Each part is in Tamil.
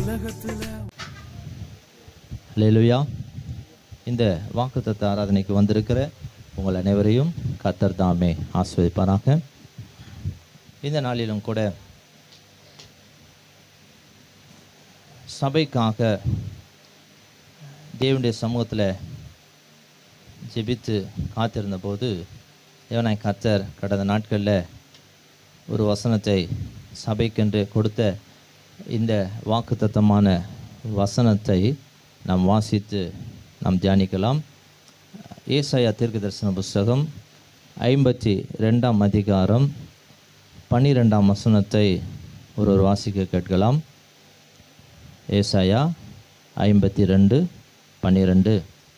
லேலுயா இந்த வாக்குத்தத்த ஆராதனைக்கு வந்திருக்கிற உங்கள் அனைவரையும் கத்தர் தாமே ஆஸ்வதிப்பாராக இந்த நாளிலும் கூட சபைக்காக தேவனுடைய சமூகத்தில் ஜெபித்து காத்திருந்த போது தேவனாய் கத்தர் கடந்த நாட்களில் ஒரு வசனத்தை சபைக்கென்று கொடுத்த இந்த வாக்குத்தத்தமான வசனத்தை நாம் வாசித்து நாம் தியானிக்கலாம் ஏசாயா தீர்க்க தரிசன புஸ்தகம் ஐம்பத்தி ரெண்டாம் அதிகாரம் பன்னிரெண்டாம் வசனத்தை ஒரு ஒரு வாசிக்க கேட்கலாம் ஏசாயா ஐம்பத்தி ரெண்டு பன்னிரெண்டு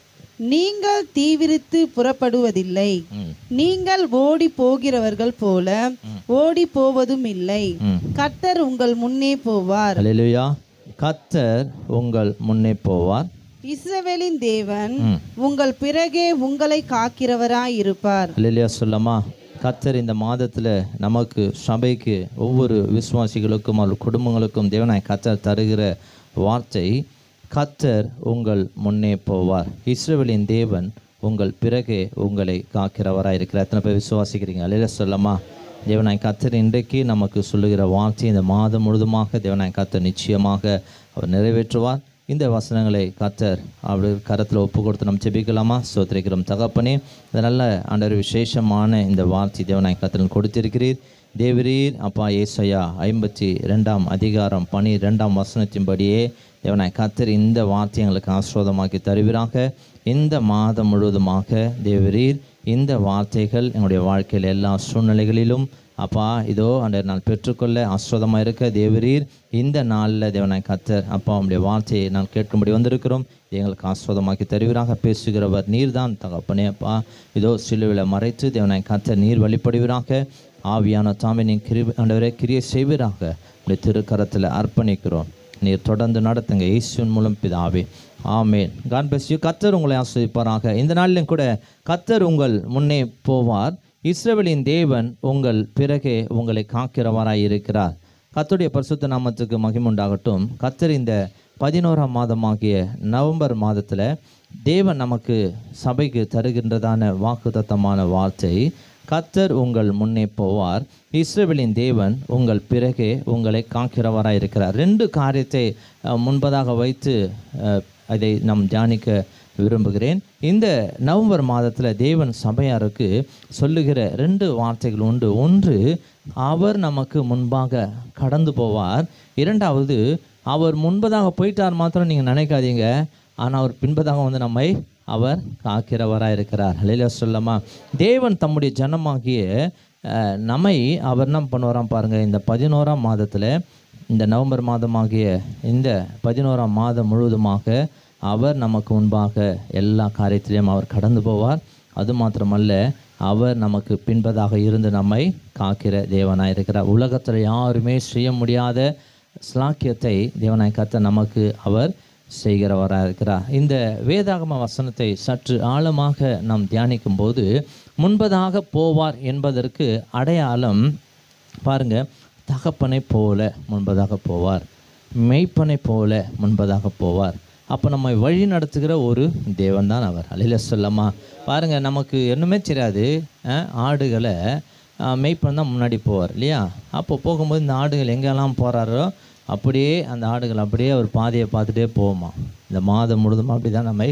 நீங்கள் தீவிரித்து புறப்படுவதில்லை ம் நீங்கள் ஓடி போகிறவர்கள் போல ஓடி போவதும் இல்லை ம் கர்த்தர் உங்கள் முன்னே போவார் அல்லேலூயா கத்தர் உங்கள் முன்னே போவார் இஸ்ரவேலின் தேவன் ம் உங்கள் பிறகே உங்களை காக்கிறவராய் இருப்பார் அல்லேலூயா சொல்லமா கத்தர் இந்த மாதத்தில் நமக்கு சபைக்கு ஒவ்வொரு விசுவாசிகளுக்கும் அவர் குடும்பங்களுக்கும் தேவனாய் கத்தர் தருகிற வார்த்தை கத்தர் உங்கள் முன்னே போவார் இஸ்ரவேலின் தேவன் உங்கள் பிறகே உங்களை காக்கிறவராக இருக்கிறார் எத்தனை பேர் விசுவாசிக்கிறீங்க அல்லையில சொல்லமா தேவனாய் கத்தர் இன்றைக்கு நமக்கு சொல்லுகிற வார்த்தை இந்த மாதம் முழுதுமாக தேவனாய் கத்தர் நிச்சயமாக அவர் நிறைவேற்றுவார் இந்த வசனங்களை கத்தர் அவர் கரத்தில் ஒப்பு கொடுத்து நம்ம ஜெபிக்கலாமா சோத்திரிக்கிறோம் தகப்பனே இந்த நல்ல ஆண்டவர் விசேஷமான இந்த வார்த்தை தேவனாய் கத்தர் கொடுத்திருக்கிறீர் தேவரீர் அப்பா ஏசையா ஐம்பத்தி ரெண்டாம் அதிகாரம் பனி ரெண்டாம் வசனத்தின்படியே தேவனாய் கத்தர் இந்த வார்த்தை எங்களுக்கு ஆஸ்ரோதமாக்கி தருவீராக இந்த மாதம் முழுவதுமாக தேவரீர் இந்த வார்த்தைகள் எங்களுடைய வாழ்க்கையில் எல்லா சூழ்நிலைகளிலும் அப்பா இதோ அந்த நான் பெற்றுக்கொள்ள ஆஸ்ரோதமாக இருக்க தேவரீர் இந்த நாளில் தேவனாய் கத்தர் அப்பா உங்களுடைய வார்த்தையை நான் கேட்கும்படி வந்திருக்கிறோம் இது எங்களுக்கு ஆஸ்ரோதமாக்கி தருவீராக பேசுகிறவர் நீர்தான் தகப்பனே அப்பா இதோ சிலுவில் மறைத்து தேவனாய் கத்தர் நீர் வழிபடுவீராக ஆவியான தாமே நீ கிரி ஆண்டவரே கிரியை செய்வீராக உடைய திருக்கரத்தில் அர்ப்பணிக்கிறோம் நீர் தொடர்ந்து நடத்துங்க இயேசுவின் மூலம் பிதாவே ஆமேன் காட் bless you கத்தர் உங்களை ஆஸ்வதிப்பாராக இந்த நாளிலும் கூட கத்தர் உங்கள் முன்னே போவார் இஸ்ரவேலின் தேவன் உங்கள் பிறகே உங்களை காக்கிறவராய் இருக்கிறார் கர்த்தருடைய பரிசுத்த நாமத்துக்கு மகிமுண்டாகட்டும் கத்தர் இந்த பதினோராம் மாதமாகிய நவம்பர் மாதத்தில் தேவன் நமக்கு சபைக்கு தருகின்றதான வாக்குத்தத்தமான வார்த்தை கத்தர் உங்கள் முன்னே போவார் இஸ்ரவேலின் தேவன் உங்கள் பிறகே உங்களை காக்கிறவராய் இருக்கிறார் ரெண்டு காரியத்தை அஹ், முன்பதாக வைத்து அஹ், அதை நாம் தியானிக்க விரும்புகிறேன் இந்த நவம்பர் மாதத்தில் தேவன் சபையாருக்கு சொல்லுகிற ரெண்டு வார்த்தைகள் உண்டு ஒன்று அவர் நமக்கு முன்பாக கடந்து போவார் இரண்டாவது அவர் முன்பதாக போயிட்டார் மாத்திரம் நீங்கள் நினைக்காதீங்க ஆனால் அவர் பின்பதாக வந்து நம்மை அவர் காக்கிறவராக இருக்கிறார் ஹalleluya சொல்லமா தேவன் தம்முடைய ஜனமாகிய அஹ், நம்மை அவர் என்ன பண்ணுவாராம் பாருங்கள் இந்த பதினோராம் மாதத்தில் இந்த நவம்பர் மாதமாகிய இந்த பதினோராம் மாதம் முழுவதுமாக அவர் நமக்கு முன்பாக எல்லா காரியத்திலையும் அவர் கடந்து போவார் அது மாத்திரமல்ல அவர் நமக்கு பின்பதாக இருந்து நம்மை காக்கிற தேவனாய் இருக்கிறார் உலகத்தில் யாருமே செய்ய முடியாத ஸ்லாக்கியத்தை தேவனாய் கத்த நமக்கு அவர் செய்கிறவராக இருக்கிறார் இந்த வேதாகம வசனத்தை சற்று ஆழமாக நாம் தியானிக்கும் போது முன்பதாக போவார் என்பதற்கு அடையாளம் பாருங்க தகப்பனை போல முன்பதாக போவார் மெய்ப்பனை போல முன்பதாக போவார் அப்போ நம்மை வழி நடத்துகிற ஒரு தேவன் தான் அவர் அழில சொல்லமா பாருங்க நமக்கு என்னமே தெரியாது அஹ், ஆடுகளை அஹ், மெய்ப்பன் தான் முன்னாடி போவார் இல்லையா அப்போ போகும்போது இந்த ஆடுகள் எங்கெல்லாம் போகிறாரோ அப்படியே அந்த ஆடுகள் அப்படியே அவர் பாதையை பார்த்துட்டே போகுமா இந்த மாதம் முழுதும் அப்படி தான் நம்மை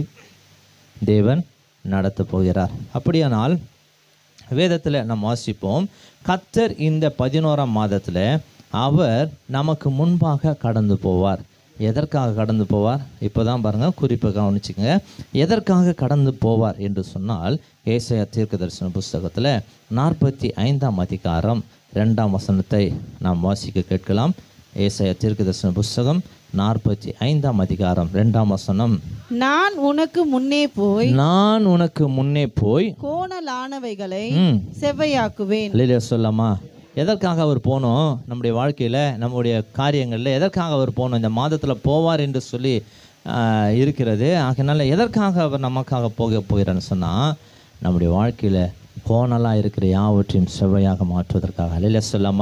தேவன் நடத்தப் போகிறார் அப்படியானால் வேதத்தில் நாம் வாசிப்போம் கத்தர் இந்த பதினோராம் மாதத்தில் அவர் நமக்கு முன்பாக கடந்து போவார் எதற்காக கடந்து போவார் இப்போ தான் பாருங்கள் குறிப்பை கவனிச்சுங்க எதற்காக கடந்து போவார் என்று சொன்னால் ஏசாயா தீர்க்க தரிசன புஸ்தகத்தில் நாற்பத்தி ஐந்தாம் அதிகாரம் ரெண்டாம் வசனத்தை நாம் வாசிக்க கேட்கலாம் ஏசாயா தீர்க்க தரிசன புஸ்தகம் நாற்பத்தி ஐந்தாம் அதிகாரம் ரெண்டாம் வசனம் நான் உனக்கு முன்னே போய் நான் உனக்கு முன்னே போய் கோணலானவைகளை ம் செவ்வையாக்குவேன் இல்லையா சொல்லாமா எதற்காக அவர் போனோம் நம்முடைய வாழ்க்கையில் நம்முடைய காரியங்களில் எதற்காக அவர் போனோம் இந்த மாதத்தில் போவார் என்று சொல்லி ஆஹ், இருக்கிறது ஆகையினால எதற்காக அவர் நமக்காக போக போகிறான்னு சொன்னால் நம்முடைய வாழ்க்கையில் கோணலாக இருக்கிற யாவற்றையும் செவ்வையாக மாற்றுவதற்காக இல்லையா சொல்லாமா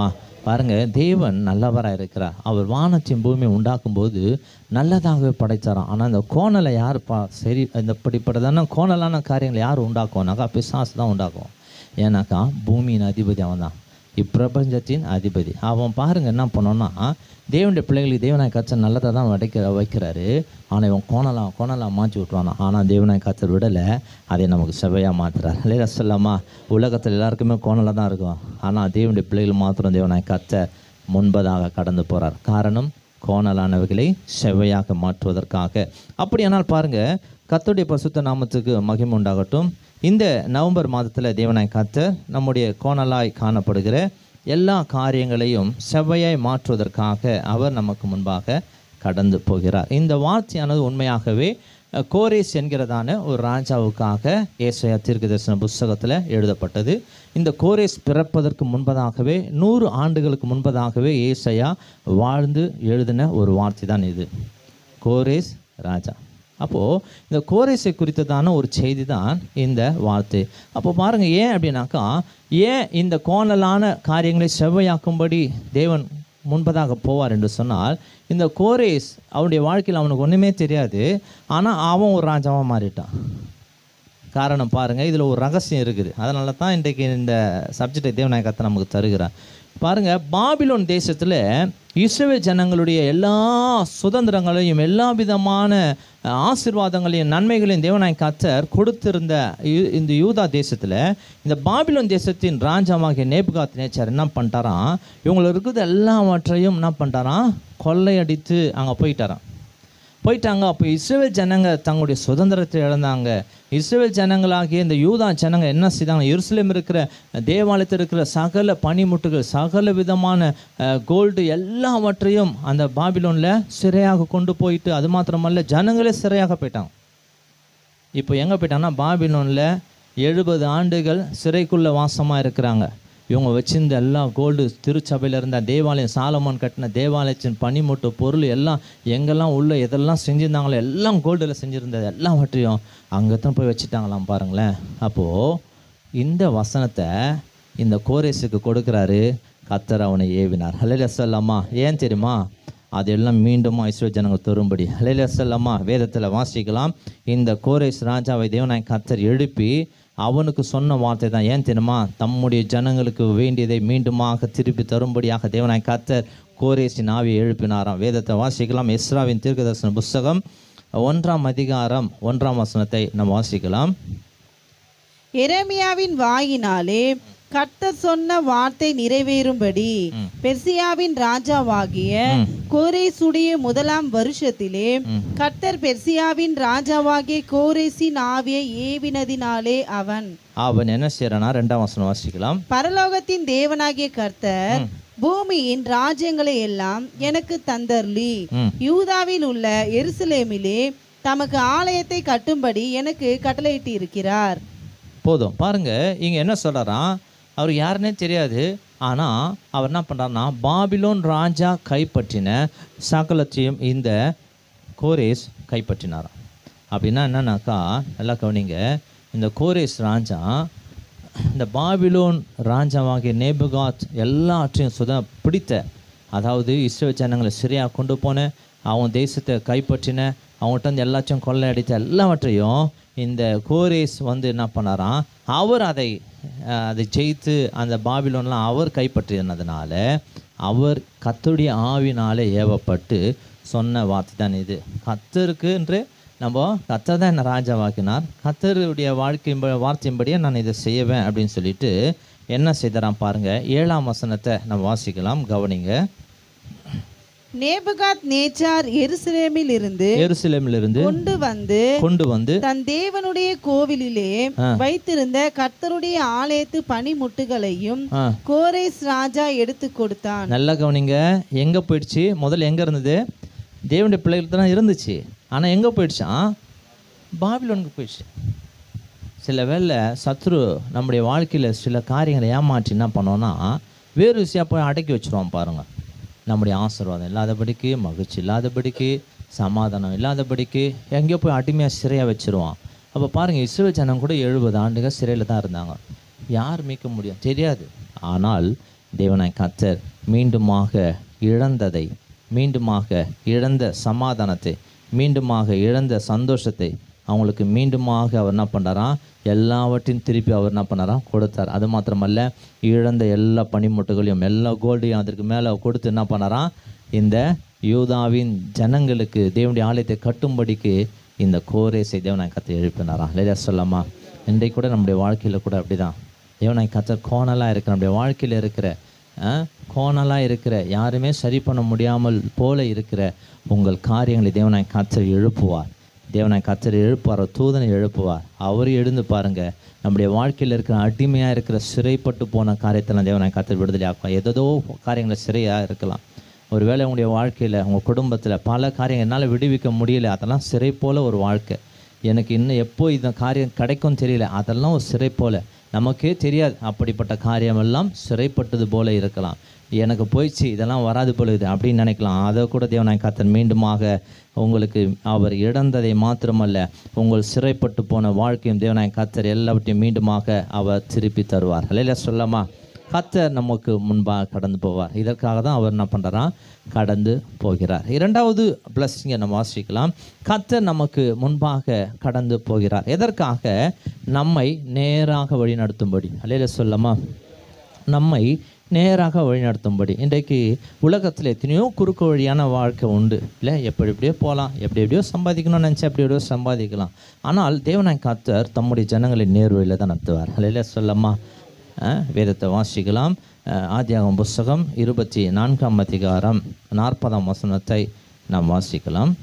பாருங்க தேவன் நல்லவராக இருக்கிறார் அவர் வானத்தின் பூமியை உண்டாக்கும் போது நல்லதாகவே படைத்தாராம் ஆனால் இந்த கோணலை யார் பா சரி இந்த இப்படிப்பட்டதான கோணலான காரியங்களை யார் உண்டாக்குவோம்னாக்கா பிசாசு தான் உண்டாக்குவோம் ஏன்னாக்கா பூமியின் அதிபதி அவன் தான் இப்பிரபஞ்சத்தின் அதிபதி அவன் பாருங்க என்ன பண்ணோன்னா தேவனுடைய பிள்ளைகளுக்கு தேவனாய் கச்சர் நல்லதை தான் வைக்க வைக்கிறாரு ஆனால் இவன் கோணலாம் கோணலாம் மாற்றி விட்ருவானா ஆனால் தேவனாய் கச்சர் விடலை அதை நமக்கு செவ்வையாக மாற்றுறாரு இல்லையா சொல்லாமா உலகத்தில் எல்லாருக்குமே கோணலாக தான் இருக்கும் ஆனால் தேவனுடைய பிள்ளைகள் மாத்திரம் தேவனாய் கச்சர் முன்பதாக கடந்து போகிறார் காரணம் கோணலானவைகளை செவ்வையாக மாற்றுவதற்காக அப்படியானால் பாருங்க கர்த்தருடைய பரிசுத்த நாமத்துக்கு மகிமை உண்டாகட்டும் இந்த நவம்பர் மாதத்தில் தேவனாய் கர்த்தர் நம்முடைய கோணலாய் காணப்படுகிற எல்லா காரியங்களையும் செவ்வையாய் மாற்றுவதற்காக அவர் நமக்கு முன்பாக கடந்து போகிறார் இந்த வார்த்தையானது உண்மையாகவே அஹ், கோரேஸ் என்கிறதான ஒரு ராஜாவுக்காக ஏசையா தீர்க்கதரிசன புஸ்தகத்தில் எழுதப்பட்டது இந்த கோரேஸ் பிறப்பதற்கு முன்பதாகவே நூறு ஆண்டுகளுக்கு முன்பதாகவே ஏசையா வாழ்ந்து எழுதின ஒரு வார்த்தை தான் இது கோரேஸ் ராஜா அப்போது இந்த கோரேஸை குறித்ததான ஒரு செய்தி தான் இந்த வார்த்தை அப்போ பாருங்கள் ஏன் அப்படின்னாக்கா ஏன் இந்த கோணலான காரியங்களை செவ்வையாக்கும்படி தேவன் முன்பதாக போவார் என்று சொன்னால் இந்த கோரேஸ் அவனுடைய வாழ்க்கையில் அவனுக்கு ஒன்றுமே தெரியாது ஆனால் அவன் ஒரு ராஜாவாக மாறிட்டான் காரணம் பாருங்கள் இதில் ஒரு ரகசியம் இருக்குது அதனால தான் இன்றைக்கு இந்த சப்ஜெக்டை தேவநாயகத்தை நமக்கு தருகிறார் பாருங்கள் பாபிலோன் தேசத்தில் இஸ்ரவேல் ஜனங்களுடைய எல்லா சுதந்திரங்களையும் எல்லா விதமான அஹ், ஆசீர்வாதங்களையும் நன்மைகளையும் தேவனாய் கத்தர் கொடுத்திருந்த யூ- இந்த யூதா தேசத்தில் இந்த பாபிலோன் தேசத்தின் ராஜாவாகிய நேபுகாத் நேச்சர் என்ன பண்ணிட்டாராம் இவங்களுக்கு இருக்கிறது எல்லாவற்றையும் என்ன பண்ணிட்டாராம் கொள்ளையடித்து அங்கே போயிட்டாராம் போயிட்டாங்க அப்போ இஸ்ரேல் ஜனங்க தங்களுடைய சுதந்திரத்தை இழந்தாங்க இஸ்ரேல் ஜனங்களாகிய இந்த யூதா ஜனங்க என்ன செய்தாங்க எருசலேம் இருக்கிற தேவாலயத்தில் இருக்கிற சகல பனிமுட்டுகள் சகல விதமான கோல்டு எல்லாவற்றையும் அந்த பாபிலோனில் சிறையாக கொண்டு போயிட்டு அது மாத்திரமல்ல ஜனங்களே சிறையாக போயிட்டாங்க இப்போ எங்கே போயிட்டாங்கன்னா பாபிலோனில் எழுபது ஆண்டுகள் சிறைக்குள்ளே வாசமாக இருக்கிறாங்க இவங்க வச்சிருந்த எல்லா கோல்டு திருச்சபையில் இருந்த தேவாலயம் சாலமோன் கட்டின தேவாலயத்தின் பனிமுட்டு பொருள் எல்லாம் எங்கெல்லாம் உள்ள எதெல்லாம் செஞ்சுருந்தாங்களோ எல்லாம் கோல்டில் செஞ்சுருந்தது எல்லாவற்றையும் அங்கே தான் போய் வச்சுட்டாங்களாம் பாருங்களேன் அப்போது இந்த வசனத்தை இந்த கோரேஸுக்கு கொடுக்குறாரு கத்தர் அவனை ஏவினார் ஹலையில சொல்லாமா ஏன் தெரியுமா அதெல்லாம் மீண்டும் ஐஸ்வர்ய ஜனங்கள் தரும்படி ஹலையில சொல்லாமா வேதத்தில் வாசிக்கலாம் இந்த கோரேஸ் ராஜாவை தேவனாய் கத்தர் எழுப்பி அவனுக்கு சொன்ன வார்த்தை தான் ஏன் தெரியுமா தம்முடைய ஜனங்களுக்கு வேண்டியதை மீண்டுமாக திருப்பி தரும்படியாக தேவனாய் கத்தர் கோரேசின் ஆவியை எழுப்பினாராம் வேதத்தை வாசிக்கலாம் எஸ்ராவின் தீர்க்கதர்சன புஸ்தகம் ஒன்றாம் அதிகாரம் ஒன்றாம் வசனத்தை நாம் வாசிக்கலாம் எரேமியாவின் வாயினாலே கர்த்தர் சொன்ன வார்த்தை நிறைவேறும்படி பெர்சியாவின் ராஜாவாகிய கோரேசுடைய முதலாம் வருஷத்திலே கர்த்தர் பெர்சியாவின் ராஜாவாகிய கோரேசின் ஆவியை ஏவினதினாலே அவன் அவன் என்ன செய்யறானா ரெண்டாம் வசனம் வாசிக்கலாம் பரலோகத்தின் தேவனாகிய கர்த்தர் பூமியின் ராஜ்யங்களை எல்லாம் எனக்கு தந்தர்லி ம். யூதாவில் உள்ள எருசலேமிலே தமக்கு ஆலயத்தை கட்டும்படி எனக்கு கட்டளையிட்டு இருக்கிறார் போதும் பாருங்க இங்க என்ன சொல்றாராம் அவர் யாருன்னே தெரியாது ஆனா அவர் என்ன பண்றாருன்னா பாபிலோன் ராஜா கைப்பற்றின சகலத்தையும் இந்த கோரேஸ் கைப்பற்றினாராம் அப்படின்னா என்னன்னாக்கா நல்லா கவனிங்க இந்த கோரேஸ் ராஜா இந்த பாபிலோன் ராஜாவாகிய நேபுகாத் எல்லாற்றையும் சுத பிடித்த அதாவது இஸ்ரேல் ஜனங்களை சிறையாக கொண்டு போன அவன் தேசத்தை கைப்பற்றின அவங்கள்ட்ட இருந்து எல்லாத்தையும் கொள்ளையடித்த எல்லாவற்றையும் இந்த கோரேஸ் வந்து என்ன பண்ணாராம் அவர் அதை அஹ், அதை ஜெயித்து அந்த பாபிலோன்லாம் அவர் கைப்பற்றினதுனால அவர் கத்தருடைய ஆவினாலே ஏவப்பட்டு சொன்ன வார்த்தை தான் இது கத்தருக்கு என்று நம்ம கத்தர் தான் என்னை ராஜாவாக்கினார் கத்தருடைய வாழ்க்கையின் வார்த்தையின்படியே நான் இதை செய்வேன் அப்படின்னு சொல்லிட்டு என்ன செய்தறான் பாருங்க ஏழாம் வசனத்தை நம்ம வாசிக்கலாம் கவனிங்க நேபுகாத் நேச்சார் எருசலேமில் இருந்து எருசலேமிலிருந்து கொண்டு வந்து கொண்டு வந்து தன் தேவனுடைய கோவிலிலே வைத்திருந்த கர்த்தருடைய ஆலயத்து பனிமுட்டுகளையும் ஆ, கோரேஸ் ராஜா எடுத்து கொடுத்தான் நல்லா கவனிங்க எங்கே போயிடுச்சு முதல்ல எங்கே இருந்தது தேவனுடைய பிள்ளைகளுக்கு தான் இருந்துச்சு ஆனால் எங்கே போயிடுச்சான் பாபிலோனுக்கு போயிடுச்சு சில வேளை சத்ரு நம்முடைய வாழ்க்கையில் சில காரியங்களை ஏமாற்றி என்ன பண்ணோன்னா வேறு விஷயம் போய் அடக்கி வச்சுருவான் பாருங்கள் நம்முடைய ஆசீர்வாதம் இல்லாதபடிக்கு மகிழ்ச்சி இல்லாதபடிக்கு சமாதானம் இல்லாதபடிக்கு எங்கேயோ போய் அடிமையாக சிறையாக வச்சிருவான் அப்போ பாருங்கள் இஸ்ரேல் ஜனம் கூட எழுபது ஆண்டுகள் சிறையில் தான் இருந்தாங்க யார் மீட்க முடியும் தெரியாது ஆனால் தேவனாய் கத்தர் மீண்டுமாக இழந்ததை மீண்டுமாக இழந்த சமாதானத்தை மீண்டுமாக இழந்த சந்தோஷத்தை அவங்களுக்கு மீண்டுமாக அவர் என்ன பண்ணாராம் எல்லாவற்றையும் திருப்பி அவர் என்ன பண்ணாராம் கொடுத்தார் அது மாத்திரமல்ல இழந்த எல்லா பனிமுட்டுகளையும் எல்லா கோல்டையும் அதற்கு மேலே கொடுத்து என்ன பண்ணாராம் இந்த யூதாவின் ஜனங்களுக்கு தேவனுடைய ஆலயத்தை கட்டும்படிக்கு இந்த கோரேசை தேவனாய் கத்தை எழுப்பினாராம் இல்லையா சொல்லாமா இன்றைக்கு கூட நம்முடைய வாழ்க்கையில் கூட அப்படிதான் தேவனாய் கத்தர் கோணலாக இருக்கிற நம்முடைய வாழ்க்கையில் இருக்கிற கோணலாக இருக்கிற யாருமே சரி பண்ண முடியாமல் போல இருக்கிற உங்கள் காரியங்களை தேவனாய் கத்தர் எழுப்புவார் தேவனாய் கத்தர் எழுப்புவார் தூதனை எழுப்புவார் அவர் எழுந்து பாருங்க நம்முடைய வாழ்க்கையில் இருக்கிற அடிமையாக இருக்கிற சிறைப்பட்டு போன காரியத்தெல்லாம் தேவனாய் கத்தர் விடுதலை ஆக்குவார் ஏதோ காரியங்கள் சிறையாக இருக்கலாம் ஒருவேளை உங்களுடைய வாழ்க்கையில் உங்கள் குடும்பத்தில் பல காரியம் என்னால் விடுவிக்க முடியல அதெல்லாம் சிறை போல ஒரு வாழ்க்கை எனக்கு இன்னும் எப்போ இந்த காரியம் கிடைக்கும் தெரியல அதெல்லாம் ஒரு சிறை போல நமக்கே தெரியாது அப்படிப்பட்ட காரியமெல்லாம் சிறைப்பட்டது போல இருக்கலாம் எனக்கு போயிடுச்சு இதெல்லாம் வராது போல இது அப்படின்னு நினைக்கலாம் அதை கூட தேவனாய் கத்தன் மீண்டுமாக உங்களுக்கு அவர் இழந்ததை மாத்திரமல்ல உங்கள் சிறைப்பட்டு போன வாழ்க்கையும் தேவனாய் கத்தர் எல்லாவற்றையும் மீண்டுமாக அவர் திருப்பி தருவார் இல்லையா சொல்லமா கத்தர் நமக்கு முன்பாக கடந்து போவார் இதற்காக தான் அவர் என்ன பண்ணுறாராம் கடந்து போகிறார் இரண்டாவது ப்ளஸ் இங்கே நம்ம வாசிக்கலாம் கத்தர் நமக்கு முன்பாக கடந்து போகிறார் எதற்காக நம்மை நேராக வழிநடத்தும்படி அல்லையில சொல்லமா நம்மை நேராக வழிநடத்தும்படி இன்றைக்கு உலகத்தில் எத்தனையோ குறுக்கு வழியான வாழ்க்கை உண்டு இல்லை எப்படி எப்படியோ போகலாம் எப்படி எப்படியோ சம்பாதிக்கணும்னு நினச்சா எப்படி எப்படியோ சம்பாதிக்கலாம் ஆனால் தேவனாய் கத்தர் தம்முடைய ஜனங்களை நேர் வழியில் தான் நடத்துவார் அல்லையில சொல்லம்மா அஹ், வேதத்தை வாசிக்கலாம் அஹ், ஆதியாகமம் புஸ்தகம் இருபத்தி நான்காம் அதிகாரம் நாற்பதாம் வசனத்தை நாம் வாசிக்கலாம்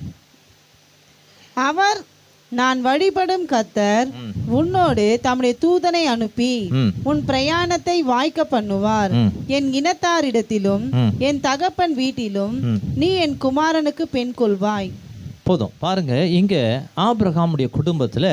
அவர் நான் வழிபடும் கத்தர் உன்னோடு தம்முடைய தூதனை அனுப்பி ம் உன் பிரயாணத்தை வாய்க்க பண்ணுவார் ம். என் இனத்தாரிடத்திலும் ம். என் தகப்பன் வீட்டிலும் ம். நீ என் குமாரனுக்கு பெண் கொள்வாய் போதும் பாருங்க இங்கே ஆபிரகாமுடைய குடும்பத்தில்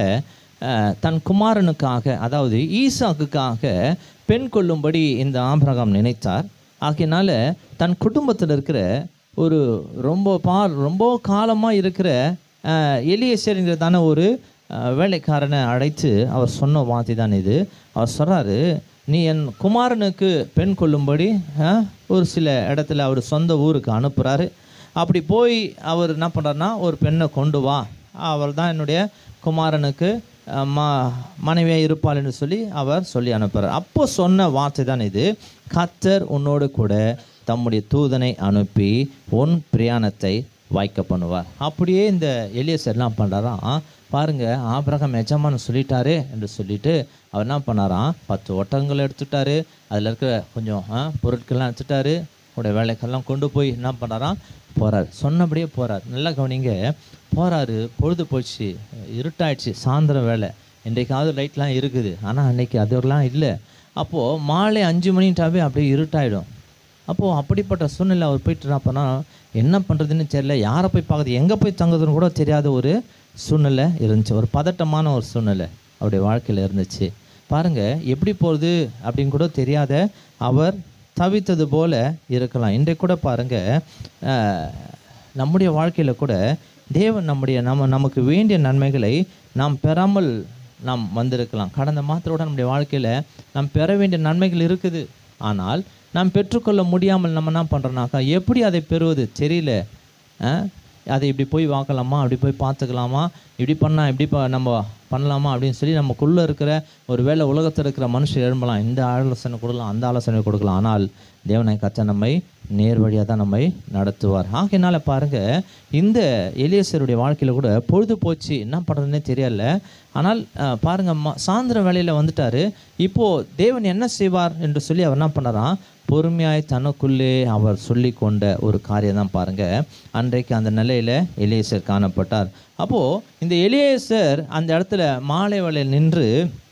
தன் குமாரனுக்காக அதாவது ஈசாக்குக்காக பெண் கொள்ளும்படி இந்த ஆபிரகாம் நினைத்தார் ஆகையினால தன் குடும்பத்தில் இருக்கிற ஒரு ரொம்ப பா ரொம்ப காலமாக இருக்கிற எலியசேருங்கிறதான ஒரு அஹ், வேலைக்காரனை அழைத்து அவர் சொன்ன வார்த்தை தான் இது அவர் சொல்கிறாரு நீ என் குமாரனுக்கு பெண் கொள்ளும்படி அஹ், ஒரு சில இடத்துல அவர் சொந்த ஊருக்கு அனுப்புகிறாரு அப்படி போய் அவர் என்ன பண்ணுறாருனா ஒரு பெண்ணை கொண்டு வா அவள் தான் என்னுடைய குமாரனுக்கு அஹ், ம மனைவியாக இருப்பாள் என்று சொல்லி அவர் சொல்லி அனுப்புகிறார் அப்போ சொன்ன வார்த்தை தான் இது கத்தர் உன்னோடு கூட தம்முடைய தூதனை அனுப்பி உன் பிரயாணத்தை வாய்க்க பண்ணுவார் அப்படியே இந்த எலியசர் என்ன பண்ணுறாராம் பாருங்க ஆபிரகாம் எஜமான் சொல்லிட்டாரு என்று சொல்லிட்டு அவர் என்ன பண்ணாராம் பத்து ஒட்டகங்கள் எடுத்துட்டாரு அதில் இருக்கிற கொஞ்சம் ஆ, பொருட்கள்லாம் எடுத்துட்டாரு உடைய வேலைக்கெல்லாம் கொண்டு போய் என்ன பண்ணாராம் போறார் சொன்னபடியே போறார் நல்லா கவனிங்க போறாரு பொழுது போச்சு இருட்டாயிடுச்சு சாயந்தரம் வேலை இன்றைக்காவது லைட்லாம் இருக்குது ஆனால் அன்னைக்கு அதெல்லாம் இல்லை அப்போது மாலை அஞ்சு மணிட்டாவே அப்படியே இருட்டாயிடும் அப்போது அப்படிப்பட்ட சூழ்நிலை அவர் போயிட்டு என்ன பண்ணா என்ன பண்ணுறதுன்னு தெரியல யாரை போய் பார்க்குறது எங்கே போய் தங்குறதுன்னு கூட தெரியாத ஒரு சூழ்நிலை இருந்துச்சு ஒரு பதட்டமான ஒரு சூழ்நிலை அவருடைய வாழ்க்கையில் இருந்துச்சு பாருங்க எப்படி போகிறது அப்படின்னு கூட தெரியாத அவர் தவித்தது போல இருக்கலாம் இன்றைக்கு கூட பாருங்க அஹ், நம்முடைய வாழ்க்கையில் கூட தேவன் நம்முடைய நம்ம நமக்கு வேண்டிய நன்மைகளை நாம் பெறாமல் நாம் வந்திருக்கலாம் கடந்த மாதத்தோட நம்முடைய வாழ்க்கையில் நாம் பெற வேண்டிய நன்மைகள் இருக்குது ஆனால் நாம் பெற்றுக்கொள்ள முடியாமல் நம்ம என்ன பண்ணுறோம்னாக்கா எப்படி அதை பெறுவது தெரியல ஆ? அதை இப்படி போய் வாங்கலாமா அப்படி போய் பார்த்துக்கலாமா இப்படி பண்ணால் இப்படி ப நம்ம பண்ணலாமா அப்படின்னு சொல்லி நமக்குள்ளே இருக்கிற ஒரு வேளை உலகத்தில் இருக்கிற மனுஷர் எழும்பலாம் இந்த ஆலோசனை கொடுக்கலாம் அந்த ஆலோசனை கொடுக்கலாம் ஆனால் தேவனை கத்த நம்மை நேர் வழியாக தான் நம்மை நடத்துவார் ஆகையினால பாருங்க இந்த எலியசருடைய வாழ்க்கையில் கூட பொழுது போச்சு என்ன பண்ணுறதுனே தெரியல ஆனால் அஹ், பாருங்க ம- சாயந்தர வேலையில் வந்துட்டாரு இப்போ தேவன் என்ன செய்வார் என்று சொல்லி அவர் என்ன பண்ணாராம் பொறுமையாய் தனக்குள்ளே அவர் சொல்லி கொண்ட ஒரு காரியம் தான் பாருங்க அன்றைக்கு அந்த நிலையில எலியேசர் காணப்பட்டார் அப்போ இந்த எலியேசர் அந்த இடத்துல மாலை வேளையில் நின்று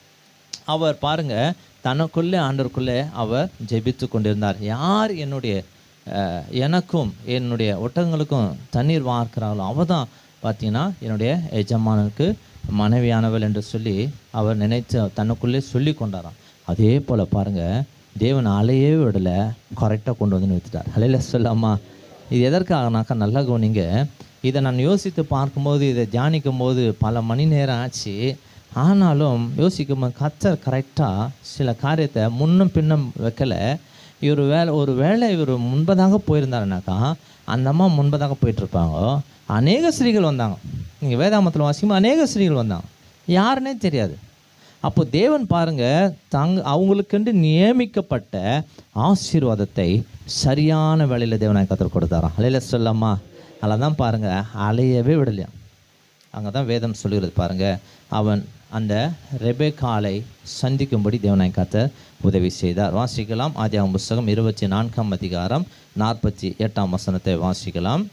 அவர் பாருங்க தனக்குள்ளே ஆண்டருக்குள்ளே அவர் ஜெபித்து கொண்டிருந்தார் யார் என்னுடைய அஹ், எனக்கும் என்னுடைய ஒட்டகங்களுக்கும் தண்ணீர் வார்க்கிறாங்களோ அவ தான் பார்த்தீங்கன்னா என்னுடைய எஜமானுக்கு மனைவியானவள் என்று சொல்லி அவர் நினைத்து தனக்குள்ளே சொல்லி கொண்டாராம் அதே போல் பாருங்க தேவன் அலையே விடலை கரெக்டாக கொண்டு வந்து நிறுத்திட்டார் அலையில சொல்லாமா இது எதற்காகனாக்கா நல்லா கவனிங்க இதை நான் யோசித்து பார்க்கும்போது இதை தியானிக்கும் போது பல மணி நேரம் ஆச்சு ஆனாலும் யோசிக்கும் போது கத்தர் கரெக்டாக சில காரியத்தை முன்னும் பின்னும் வைக்கல இவர் வேலை ஒரு வேலை இவர் முன்பதாக போயிருந்தாருனாக்கா அந்த அம்மா முன்பதாக போயிட்டுருப்பாங்க அநேக ஸ்திரீகள் வந்தாங்க நீங்கள் வேதாமத்தில் வாசிக்கும் அநேக ஸ்திரீகள் வந்தாங்க யாருன்னே தெரியாது அப்போ தேவன் பாருங்க தங் அவங்களுக்கென்று நியமிக்கப்பட்ட ஆசீர்வாதத்தை சரியான வேலையில் தேவனாய் கத்தர் கொடுத்தாராம் அலையில சொல்லாமா அதில் தான் பாருங்க அலையவே விடலையாம் அங்கே தான் வேதம் சொல்லுகிறது பாருங்க அவன் அந்த ரெபேக்காலை சந்திக்கும்படி தேவனாய் கத்தர் உதவி செய்தார் வாசிக்கலாம் ஆதியாகம புஸ்தகம் இருபத்தி நான்காம் அதிகாரம் நாற்பத்தி எட்டாம் வசனத்தை வாசிக்கலாம்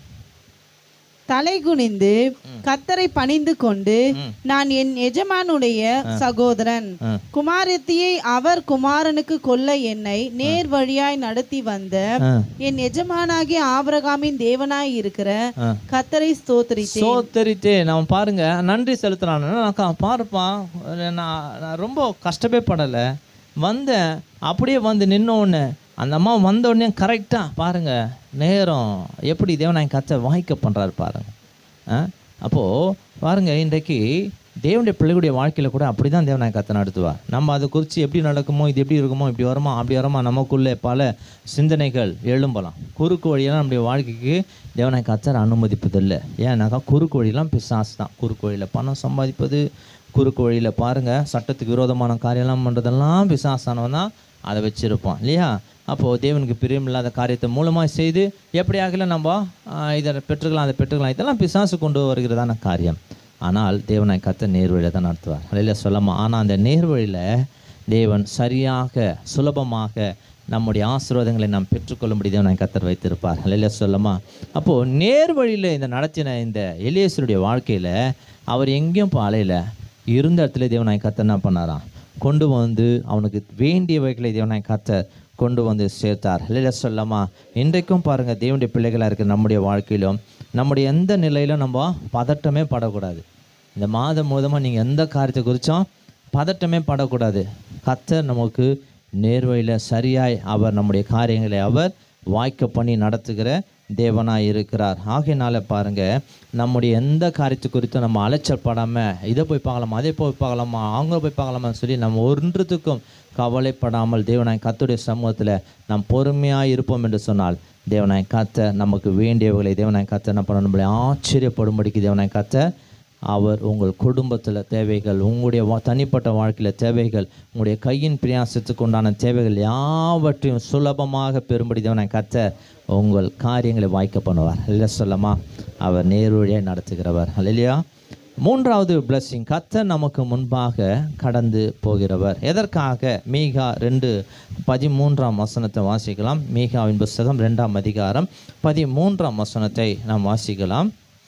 தலை குனிந்து கத்தரை பணிந்து கொண்டு ம். நான் என் எஜமானுடைய சகோதரன் ஆ. குமாரத்தியை அவர் குமாரனுக்கு கொல்ல என்னை நேர் வழியாய் நடத்தி வந்த ஆ. என் எஜமானாகிய ஆபிரகாமின் தேவனாய் இருக்கிற ஆ. கத்தரை ஸ்தோத்திரித்தேன் சோத்தரித்தே நான் பாருங்க நன்றி செலுத்துறான் பாருப்பான் நான் நான் ரொம்ப கஷ்டமே படலை வந்தேன் அப்படியே வந்து நின்ன உடனே அந்த அம்மா வந்த உடனே கரெக்டாக பாருங்க நேரம் எப்படி தேவனாய் கத்த வாய்க்க பண்ணுறாரு பாருங்க ஆ அப்போது பாருங்க இன்றைக்கு தேவனுடைய பிள்ளைகளுடைய வாழ்க்கையில் கூட அப்படி தான் தேவனாய் கத்தை நடத்துவார் நம்ம அதை குறித்து எப்படி நடக்குமோ இது எப்படி இருக்குமோ இப்படி வருமா அப்படி வருமா நமக்குள்ளே பல சிந்தனைகள் எழும்பலாம் குறுக்கு வழியெல்லாம் நம்முடைய வாழ்க்கைக்கு தேவனாய் கத்தர் அனுமதிப்பதில்லை ஏன்னாக்கா குறுக்கு வழியெல்லாம் பிசாசு தான் குறுக்கு வழியில் பணம் சம்பாதிப்பது குறுக்கு வழியில் பாருங்கள் சட்டத்துக்கு விரோதமான காரியம்லாம் பண்ணுறதெல்லாம் பிசாசானவன் தான் அதை வச்சுருப்பான் இல்லையா அப்போது தேவனுக்கு பிரியமில்லாத காரியத்தை மூலமாக செய்து எப்படியாகல நம்ம ஆஹ், இதை பெற்றுக்கலாம் அதை பெற்றுக்கலாம் இதெல்லாம் பிசாசு கொண்டு வருகிறதான காரியம் ஆனால் தேவனை கத்த நேர்வழியில் தான் நடத்துவார் அதில் சொல்லாமா ஆனால் அந்த நேர்வழியில் தேவன் சரியாக சுலபமாக நம்முடைய ஆசீர்வாதங்களை நாம் பெற்றுக்கொள்ளும்படி தேவனை கத்தர் வைத்திருப்பார் அதில் சொல்லமா அப்போது நேர்வழியில் இந்த நடத்தின இந்த எலியேசருடைய வாழ்க்கையில் அவர் எங்கேயும் இப்போ அலையில இருந்த இடத்துல தேவனாய் கத்தர் என்ன பண்ணாராம் கொண்டு வந்து அவனுக்கு வேண்டியவைகளை தேவனாய் கத்தர் கொண்டு வந்து சேர்த்தார் இல்லை சொல்லாமா இன்றைக்கும் பாருங்கள் தேவனுடைய பிள்ளைகளாக இருக்கிற நம்முடைய வாழ்க்கையிலும் நம்முடைய எந்த நிலையிலும் நம்ம பதட்டமே படக்கூடாது இந்த மாதம் மூலமாக நீங்கள் எந்த காரியத்தை குறித்தும் பதட்டமே படக்கூடாது கத்தர் நமக்கு நேர்வழியில் சரியாய் அவர் நம்முடைய காரியங்களை அவர் வாய்க்க பண்ணி நடத்துகிற தேவனாய் இருக்கிறார் ஆகையினால பாருங்க நம்முடைய எந்த காரியத்தை குறித்தும் நம்ம அலைச்சல் படாமல் இதை போய் பார்க்கலாமா அதை போய் பார்க்கலாமா அவங்க போய் பார்க்கலாமான்னு சொல்லி நம்ம ஒன்றுத்துக்கும் கவலைப்படாமல் தேவனாய் கத்துடைய சமூகத்தில் நாம் பொறுமையாக இருப்போம் என்று சொன்னால் தேவனாய் கத்த நமக்கு வேண்டியவர்களை தேவனாய் கத்த என்ன பண்ண நம்மளை ஆச்சரியப்படும்படிக்கு தேவனாய் கத்த அவர் உங்கள் குடும்பத்தில் தேவைகள் உங்களுடைய வா- தனிப்பட்ட வாழ்க்கையில் தேவைகள் உங்களுடைய கையின் பிரயாசத்துக்கு உண்டான தேவைகள் யாவற்றையும் சுலபமாக பெறும்படி தேவனை கத்த உங்கள் காரியங்களை வாய்க்க பண்ணுவார் இல்லை சொல்லமா அவர் நேர்வழியை நடத்துகிறவர் இல்லையா மூன்றாவது blessing கத்த நமக்கு முன்பாக கடந்து போகிறவர் எதற்காக மீகா ரெண்டு பதிமூன்றாம் வசனத்தை வாசிக்கலாம் மீகாவின் புஸ்தகம் ரெண்டாம் அதிகாரம் பதிமூன்றாம் வசனத்தை நாம் வாசிக்கலாம்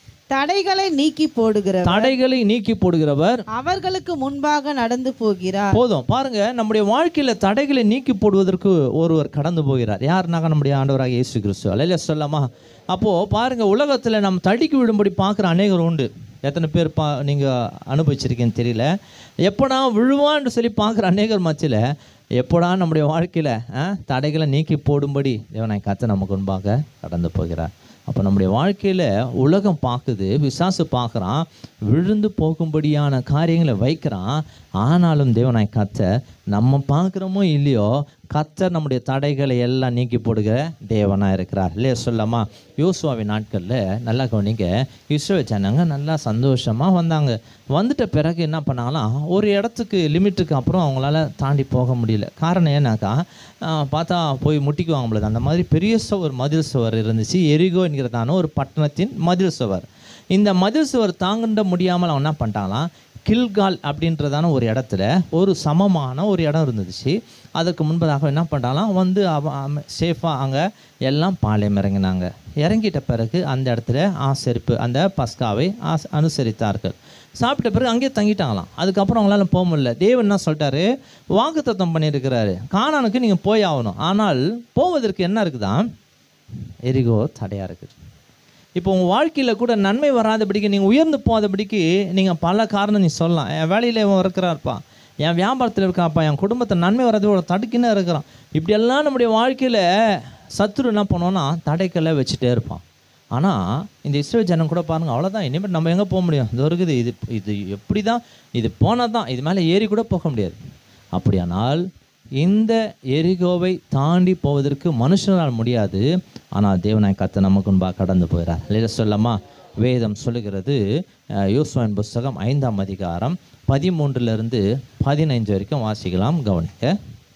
தடைகளை நீக்கி போடுகிறவர் தடைகளை நீக்கி போடுகிறவர் அவர்களுக்கு முன்பாக நடந்து போகிறார் போதும் பாருங்க நம்முடைய வாழ்க்கையில தடைகளை நீக்கி போடுவதற்கு ஒருவர் கடந்து போகிறார் யாருனாக நம்முடைய ஆண்டவராக இயேசு கிறிஸ்து அல்ல சொல்லலாமா அப்போ பாருங்க உலகத்துல நம்ம தடுக்கி விடும்படி பார்க்குற அநேகர் உண்டு எத்தனை பேர் பா நீங்கள் அனுபவிச்சிருக்கீங்கன்னு தெரியல எப்படா விழுவான்னு சொல்லி பார்க்குற அநேகர் மத்தியில் எப்படா நம்முடைய வாழ்க்கையில் தடைகளை நீக்கி போடும்படி தேவனாய் கத்த நமக்கு முன்பாக கடந்து போகிறார் அப்போ நம்முடைய வாழ்க்கையில் உலகம் பார்க்குது விசாசு பார்க்குறான் விழுந்து போகும்படியான காரியங்களை வைக்கிறான் ஆனாலும் தேவனாய் கத்த நம்ம பார்க்குறோமோ இல்லையோ கத்தர் நம்முடைய தடைகளை எல்லாம் நீக்கி போடுகிற தேவனாக இருக்கிறார் இல்லையா சொல்லாமா யோசுவாவின் நாட்களில் நல்லா கவனிங்க இஸ்ரோ ஜனங்க நல்லா சந்தோஷமாக வந்தாங்க வந்துட்ட பிறகு என்ன பண்ணாங்களாம் ஒரு இடத்துக்கு லிமிட்டுக்கு அப்புறம் அவங்களால தாண்டி போக முடியல காரணம் ஏன்னாக்கா ஆஹ், பார்த்தா போய் முட்டிக்குவாங்க பொழுது அந்த மாதிரி பெரிய சுவர் மதில் சுவர் இருந்துச்சு எரிகோ என்கிறதான ஒரு பட்டணத்தின் மதில் சுவர் இந்த மதில் சுவர் தாங்கிட முடியாமல் அவன் என்ன பண்ணிட்டாங்களாம் கில்கால் அப்படின்றதான ஒரு இடத்துல ஒரு சமமான ஒரு இடம் இருந்துச்சு அதுக்கு முன்பதாக என்ன பண்ணாலாம் வந்து அவன் சேஃபாக அங்கே எல்லாம் பாளையம் இறங்கினாங்க இறங்கிட்ட பிறகு அந்த இடத்துல ஆசரிப்பு அந்த பஸ்காவை ஆஸ் அனுசரித்தார்கள் சாப்பிட்ட பிறகு அங்கேயே தங்கிட்டாங்களாம் அதுக்கப்புறம் அவங்களால போக முடியல தேவன் என்ன சொல்லிட்டாரு வாக்குத்தத்தம் பண்ணியிருக்கிறாரு கானானுக்கு நீங்கள் போய் ஆகணும் ஆனால் போவதற்கு என்ன இருக்குதான் எரிகோ தடையாக இருக்குது இப்போ உங்கள் வாழ்க்கையில் கூட நன்மை வராதபடிக்கு நீங்கள் உயர்ந்து போகாதபடிக்கு நீங்கள் பல காரணம் நீ சொல்லலாம் என் வேலையில் இவன் இருக்கிறார்ப்பா என் வியாபாரத்தில் இருக்காப்பா என் குடும்பத்தை நன்மை வராது ஒரு தடுக்கின்னு இருக்கிறான் இப்படியெல்லாம் நம்முடைய வாழ்க்கையில் சத்துரு என்ன பண்ணுவோன்னா தடைக்கல்ல வச்சுட்டே இருப்பான் ஆனால் இந்த இஸ்ரேல் ஜனம் கூட பாருங்கள் அவ்வளோதான் இனிமேல் நம்ம எங்கே போக முடியும் இது இருக்குது இது இது எப்படி தான் இது போனால் தான் இது மேலே ஏறி கூட போக முடியாது அப்படியானால் இந்த எரிகோவை தாண்டி போவதற்கு மனுஷனால் முடியாது ஆனால் தேவனாய் கத்த நமக்கு முன்பாக கடந்து போகிறார் இல்லையா சொல்லமா வேதம் சொல்லுகிறது அஹ், யோசுவாவின் புஸ்தகம் ஐந்தாம் அதிகாரம் பதிமூன்றிலிருந்து பதினைஞ்சு வரைக்கும் வாசிக்கலாம் கவனிக்க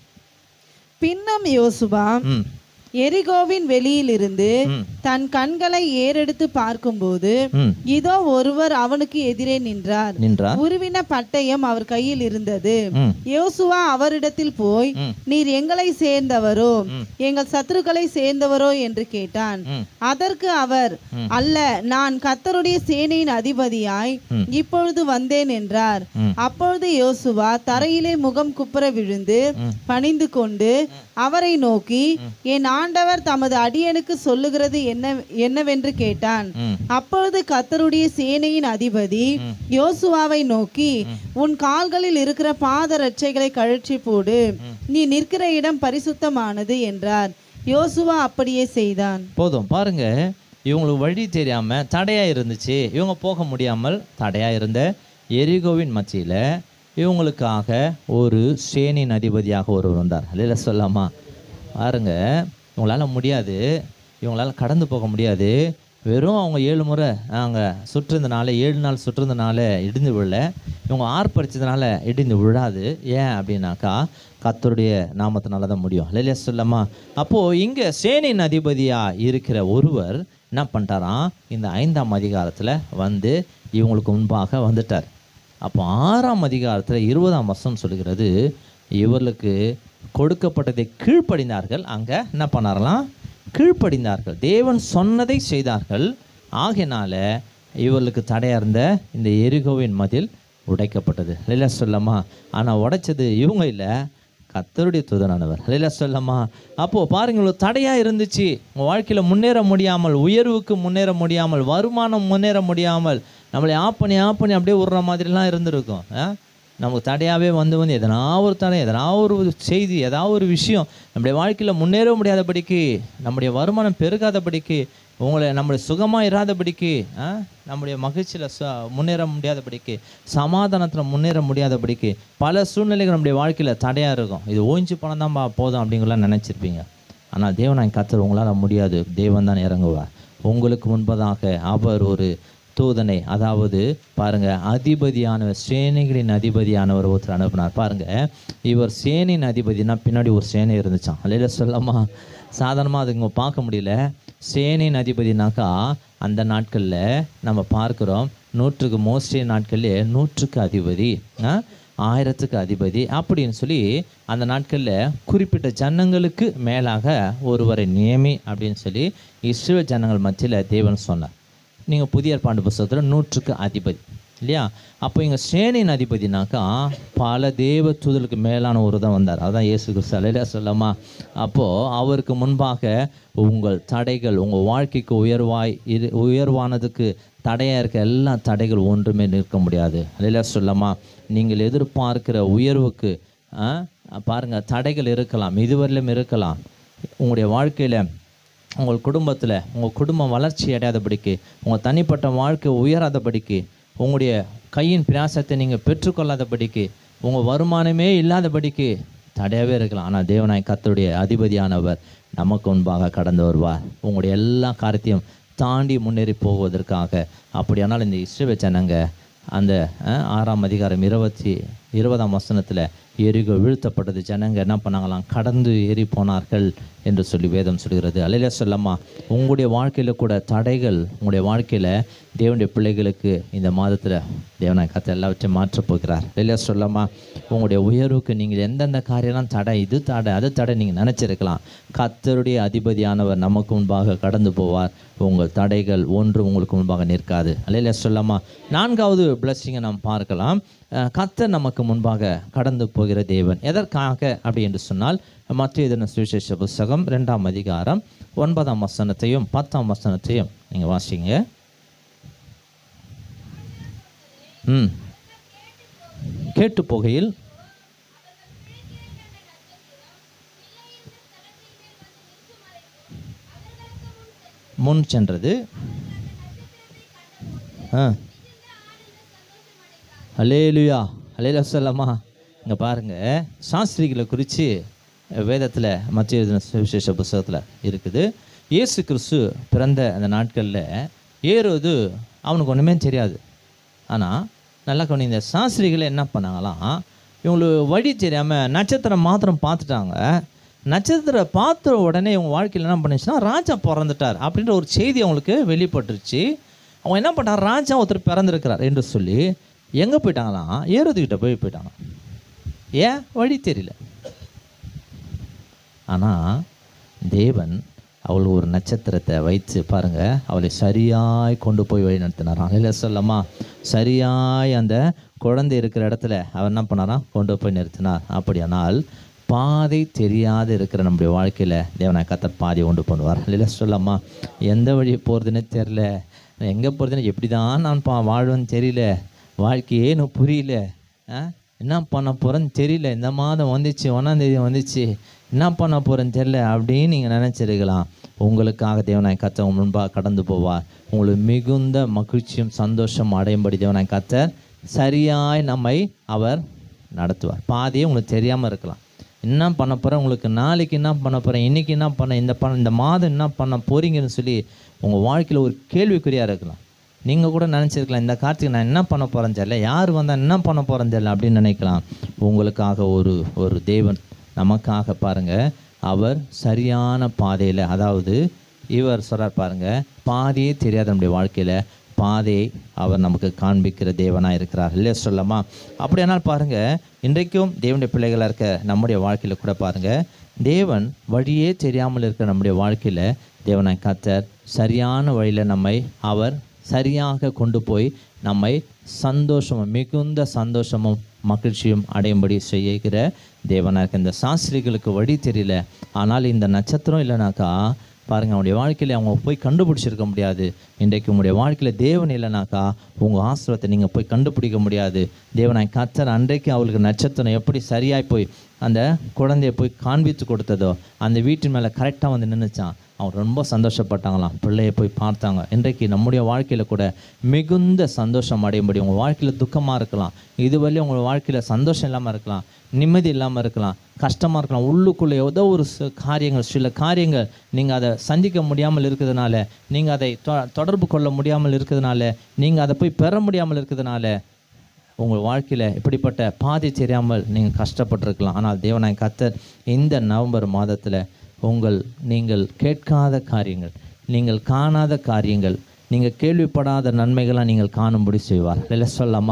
பின்னம் யோசுவா ம் எரிகோவின் வெளியிலிருந்து ம். தன் கண்களை ஏறெடுத்து பார்க்கும்போது ம் இதோ ஒருவர் அவனுக்கு எதிரே நின்றார் நின்றார் உருவின பட்டயம் அவர் கையில் இருந்தது ம் யோசுவா அவரிடத்தில் போய் ம். நீர் எங்களை சேர்ந்தவரோ ம். எங்கள் சத்துருக்களை சேர்ந்தவரோ என்று கேட்டான் ம் அதற்கு அவர் ம். அல்ல நான் கத்தருடைய சேனையின் அதிபதியாய் ம். இப்பொழுது வந்தேன் என்றார் ம். அப்பொழுது யோசுவா தரையிலே முகம் குப்புற விழுந்து ம். பணிந்து கொண்டு அவரை நோக்கி என் ஆண்டவர் தமது அடியனுக்கு சொல்லுகிறது என்ன என்னவென்று கேட்டான் ம் அப்பொழுது கத்தருடைய சேனையின் அதிபதி யோசுவாவை நோக்கி உன் கால்களில் இருக்கிற பாதரட்சைகளை கழற்றி போடு நீ நிற்கிற இடம் பரிசுத்தமானது என்றார் யோசுவா அப்படியே செய்தான் போதும் பாருங்க இவங்களுக்கு வழி தெரியாம தடையா இருந்துச்சு இவங்க போக முடியாமல் தடையா இருந்த எரிகோவின் மத்தியில இவங்களுக்காக ஒரு சேனின் அதிபதியாக ஒருவர் வந்தார் இல்லைல்ல சொல்லாமா பாருங்க இவங்களால முடியாது இவங்களால கடந்து போக முடியாது வெறும் அவங்க ஏழு முறை நாங்கள் சுற்றுறதுனால ஏழு நாள் சுற்றுறதுனால இடிந்து விழல இவங்க ஆர்ப்பரிச்சதுனால இடிந்து விழாது ஏன் அப்படின்னாக்கா கத்தருடைய நாமத்தினால தான் முடியும் இல்லையா சொல்லமா அப்போது இங்கே சேனின் அதிபதியாக இருக்கிற ஒருவர் என்ன பண்ணிட்டாராம் இந்த ஐந்தாம் அதிகாரத்தில் வந்து இவங்களுக்கு முன்பாக வந்துட்டார் அப்போ ஆறாம் அதிகாரத்தில் இருபதாம் வருஷம் சொல்கிறது இவர்களுக்கு கொடுக்கப்பட்டதை கீழ்ப்படிந்தார்கள் அங்கே என்ன பண்ணாரலாம் கீழ்ப்படிந்தார்கள் தேவன் சொன்னதை செய்தார்கள் ஆகையினால இவர்களுக்கு தடையா இருந்த இந்த எரிகோவின் மதில் உடைக்கப்பட்டது இல்லையா சொல்லமா ஆனால் உடைச்சது இவங்க இல்லை கத்தருடைய தூதனானவர் இல்லையா சொல்லமா அப்போது பாருங்க இவ்வளோ தடையாக இருந்துச்சு உங்கள் வாழ்க்கையில் முன்னேற முடியாமல் உயர்வுக்கு முன்னேற முடியாமல் வருமானம் முன்னேற முடியாமல் நம்மளை ஆப் பண்ணி ஆப் பண்ணி அப்படியே விடுற மாதிரிலாம் இருந்திருக்கும் ஆ? நமக்கு தடையாகவே வந்து வந்து எதனா ஒரு தடை எதனா ஒரு செய்தி ஏதாவது ஒரு விஷயம் நம்முடைய வாழ்க்கையில் முன்னேற முடியாதபடிக்கு நம்முடைய வருமானம் பெருகாதபடிக்கு உங்களை நம்முடைய சுகமாக இராதபடிக்கு ஆ? நம்முடைய மகிழ்ச்சியில் ச முன்னேற முடியாதபடிக்கு சமாதானத்தில் முன்னேற முடியாதபடிக்கு பல சூழ்நிலைகள் நம்முடைய வாழ்க்கையில் தடையாக இருக்கும் இது ஓய்ஞ்சு பணம் தான் போதும் அப்படிங்கலாம் நினச்சிருப்பீங்க ஆனால் தேவனாய் கத்தர் உங்களால் முடியாது தேவன் தான் இறங்குவார் உங்களுக்கு முன்பதாக அவர் ஒரு தூதனை அதாவது பாருங்க அதிபதியானவர் சேனைகளின் அதிபதியானவர் ஒருத்தர் அனுப்பினார் பாருங்க இவர் சேனையின் அதிபதினா பின்னாடி ஒரு சேனை இருந்துச்சான் அல்லையில சொல்லாமா சாதாரணமாக அது இங்கே பார்க்க முடியல சேனையின் அதிபதினாக்கா அந்த நாட்களில் நம்ம பார்க்குறோம் நூற்றுக்கு மோஸ்ட்லி நாட்கள்லே நூற்றுக்கு அதிபதி ஆ? ஆயிரத்துக்கு அதிபதி அப்படின்னு சொல்லி அந்த நாட்களில் குறிப்பிட்ட ஜனங்களுக்கு மேலாக ஒருவரை நியமி அப்படின்னு சொல்லி இஸ்ரேல் ஜனங்கள் மத்தியில் தேவன் சொன்னார் நீங்கள் புதிய ஏற்பாண்டு புஸ்தகத்தில் நூற்றுக்கு அதிபதி இல்லையா அப்போ இங்கே சேனையின் அதிபதினாக்கா பல தேவ தூதலுக்கு மேலான ஒரு தான் வந்தார் அதான் இயேசு கிறிஸ்து அலையில சொல்லாமா அப்போது அவருக்கு முன்பாக உங்கள் தடைகள் உங்கள் வாழ்க்கைக்கு உயர்வாய் இரு உயர்வானதுக்கு தடையாக இருக்க எல்லா தடைகள் ஒன்றுமே நிற்க முடியாது அலையில சொல்லாமா நீங்கள் எதிர்பார்க்கிற உயர்வுக்கு ஆ, பாருங்க தடைகள் இருக்கலாம் இதுவரையிலும் இருக்கலாம் உங்களுடைய வாழ்க்கையில் உங்கள் குடும்பத்தில் உங்கள் குடும்பம் வளர்ச்சி அடையாதபடிக்கு உங்கள் தனிப்பட்ட வாழ்க்கை உயராதபடிக்கு உங்களுடைய கையின் பிரயாசத்தை நீங்கள் பெற்றுக்கொள்ளாதபடிக்கு உங்கள் வருமானமே இல்லாதபடிக்கு தடையாகவே இருக்கலாம் ஆனால் தேவனாய் கர்த்தருடைய அதிபதியானவர் நமக்கு முன்பாக கடந்து வருவார் உங்களுடைய எல்லா காரியத்தையும் தாண்டி முன்னேறி போவதற்காக அப்படியானால் இந்த இஸ்ரேல் ஜனங்க அந்த அஹ், ஆறாம் அதிகாரம் இருபத்தி இருபதாம் வசனத்தில் எரிகோ வீழ்த்தப்பட்டது ஜனங்க என்ன பண்ணாங்களாம் கடந்து ஏறி போனார்கள் என்று சொல்லி வேதம் சொல்கிறது அலையில சொல்லம்மா உங்களுடைய வாழ்க்கையில் கூட தடைகள் உங்களுடைய வாழ்க்கையில் தேவனுடைய பிள்ளைகளுக்கு இந்த மாதத்தில் தேவனாய் கத்தை எல்லாவற்றையும் மாற்றப் போகிறார் இல்லையா சொல்லம்மா உங்களுடைய உயர்வுக்கு நீங்கள் எந்தெந்த காரியம்லாம் தடை இது தடை அது தடை நீங்கள் நினச்சிருக்கலாம் கத்தருடைய அதிபதியானவர் நமக்கு முன்பாக கடந்து போவார் உங்கள் தடைகள் ஒன்று உங்களுக்கு முன்பாக நிற்காது அல்லையில சொல்லம்மா நான்காவது பிளஸ்ஸிங்கை நாம் பார்க்கலாம் அஹ், கர்த்தர் நமக்கு முன்பாக கடந்து போகிற தேவன் எதற்காக அப்படி என்று சொன்னால் மத்திய தின சுவிசேஷ புஸ்தகம் ரெண்டாம் அதிகாரம் ஒன்பதாம் வசனத்தையும் பத்தாம் வசனத்தையும் நீங்கள் வாசிங்க ம் கேட்டு போகையில் முன் சென்றது ஆ அலேலுயா அலேல சொல்லம்மா இங்கே பாருங்க சாஸ்திரிகளை குறித்து வேதத்தில் மத்திய எழுதின சுவிசேஷ புஸ்தகத்தில் இருக்குது இயேசு கிறிஸ்து பிறந்த அந்த நாட்களில் ஏறுவது அவனுக்கு ஒன்றுமே தெரியாது ஆனால் நல்லா கவனி இந்த சாஸ்திரிகளை என்ன பண்ணாங்களாம் இவங்களுக்கு வழி தெரியாமல் நட்சத்திரம் மாத்திரம் பார்த்துட்டாங்க நட்சத்திரம் பார்த்த உடனே இவங்க வாழ்க்கையில் என்ன பண்ணுச்சுன்னா ராஜா பிறந்துட்டார் அப்படின்ற ஒரு செய்தி அவங்களுக்கு வெளிப்பட்டுருச்சு அவங்க என்ன பண்ணார் ராஜா ஒருத்தர் பிறந்திருக்கிறார் என்று சொல்லி எங்கே போயிட்டாங்களாம் ஏறுதுகிட்ட போய் போயிட்டாங்க ஏன் வழி தெரியல ஆனால் தேவன் அவள் ஒரு நட்சத்திரத்தை வைத்து பாருங்க அவளை சரியாய் கொண்டு போய் வழி நடத்தினாராம் இல்லை சொல்லம்மா சரியாய் அந்த குழந்தை இருக்கிற இடத்துல அவர் என்ன பண்ணாராம் கொண்டு போய் நிறுத்தினார் அப்படியானால் பாதை தெரியாத இருக்கிற நம்முடைய வாழ்க்கையில் தேவனை கத்தர் பாதையை கொண்டு பண்ணுவார் இல்லை சொல்லம்மா எந்த வழி போகிறதுனே தெரில எங்கே போகிறதுன்னு எப்படி தான் நான் பா வாழ்வேன்னு தெரியல வாழ்க்கையே எனக்கு புரியல ஆ என்ன பண்ண போகிறேன்னு தெரியல இந்த மாதம் வந்துச்சு ஒன்றாந்தேதி வந்துச்சு என்ன பண்ண போகிறேன்னு தெரியல அப்படின்னு நீங்கள் நினச்சிருக்கலாம் உங்களுக்காக தேவனாய் கத்த முன்பாக கடந்து போவார் உங்களுக்கு மிகுந்த மகிழ்ச்சியும் சந்தோஷம் அடையும்படி தேவனாய் கத்த சரியாய் நம்மை அவர் நடத்துவார் பாதையே உங்களுக்கு தெரியாமல் இருக்கலாம் என்ன பண்ண போகிறேன் உங்களுக்கு நாளைக்கு என்ன பண்ண போகிறேன் இன்றைக்கி என்ன பண்ண இந்த பண்ண இந்த மாதம் என்ன பண்ண போகிறீங்கன்னு சொல்லி உங்கள் வாழ்க்கையில் ஒரு கேள்விக்குறியாக இருக்கலாம் நீங்கள் கூட நினச்சிருக்கலாம் இந்த கார்த்திகை நான் என்ன பண்ண போகிறேன்னு தெரியல யார் வந்தால் என்ன பண்ண போகிறேன்னு தெரியல அப்படின்னு நினைக்கலாம் உங்களுக்காக ஒரு ஒரு தேவன் நமக்காக பாருங்கள் அவர் சரியான பாதையில் அதாவது இவர் சொல்கிறார் பாருங்க பாதையே தெரியாத நம்முடைய வாழ்க்கையில் பாதையை அவர் நமக்கு காண்பிக்கிற தேவனாக இருக்கிறார் இல்லையா சொல்லமா அப்படியானால் பாருங்க இன்றைக்கும் தேவனுடைய பிள்ளைகளாக இருக்க நம்முடைய வாழ்க்கையில் கூட பாருங்க தேவன் வழியே தெரியாமல் இருக்கிற நம்முடைய வாழ்க்கையில் தேவனாய் கத்தர் சரியான வழியில் நம்மை அவர் சரியாக கொண்டு போய் நம்மை சந்தோஷமும் மிகுந்த சந்தோஷமும் மகிழ்ச்சியும் அடையும்படி செய்கிற தேவனாக இருக்க இந்த சாஸ்திரிகளுக்கு வழி தெரியல ஆனால் இந்த நட்சத்திரம் இல்லைனாக்கா பாருங்கள் அவனுடைய வாழ்க்கையில் அவங்க போய் கண்டுபிடிச்சிருக்க முடியாது இன்றைக்கு உங்களுடைய வாழ்க்கையில் தேவன் இல்லைனாக்கா உங்கள் ஆசிரத்தை நீங்கள் போய் கண்டுபிடிக்க முடியாது தேவனாய் கத்தர் அன்றைக்கு அவளுக்கு நட்சத்திரம் எப்படி சரியாய் போய் அந்த குழந்தைய போய் காண்பித்து கொடுத்ததோ அந்த வீட்டின் மேலே கரெக்டாக வந்து நின்றுச்சான் அவங்க ரொம்ப சந்தோஷப்பட்டாங்களாம் பிள்ளையை போய் பார்த்தாங்க இன்றைக்கு நம்முடைய வாழ்க்கையில் கூட மிகுந்த சந்தோஷம் அடையும்படி உங்கள் வாழ்க்கையில் துக்கமாக இருக்கலாம் இதுவரையும் உங்கள் வாழ்க்கையில் சந்தோஷம் இல்லாமல் இருக்கலாம் நிம்மதி இல்லாமல் இருக்கலாம் கஷ்டமாக இருக்கலாம் உள்ளுக்குள்ளே ஏதோ ஒரு ச- காரியங்கள் சில காரியங்கள் நீங்கள் அதை சந்திக்க முடியாமல் இருக்கிறதுனால நீங்கள் அதை தொ- தொடர்பு கொள்ள முடியாமல் இருக்கிறதுனால நீங்கள் அதை போய் பெற முடியாமல் இருக்கிறதுனால உங்கள் வாழ்க்கையில் இப்படிப்பட்ட பாதை தெரியாமல் நீங்கள் கஷ்டப்பட்டிருக்கலாம் ஆனால் தேவனாய் கத்தர் இந்த நவம்பர் மாதத்தில் உங்கள் நீங்கள் கேட்காத காரியங்கள் நீங்கள் காணாத காரியங்கள் நீங்கள் கேள்விப்படாத நன்மைகளாக நீங்கள் காணும்படி செய்வார் இல்லை சொல்லாமா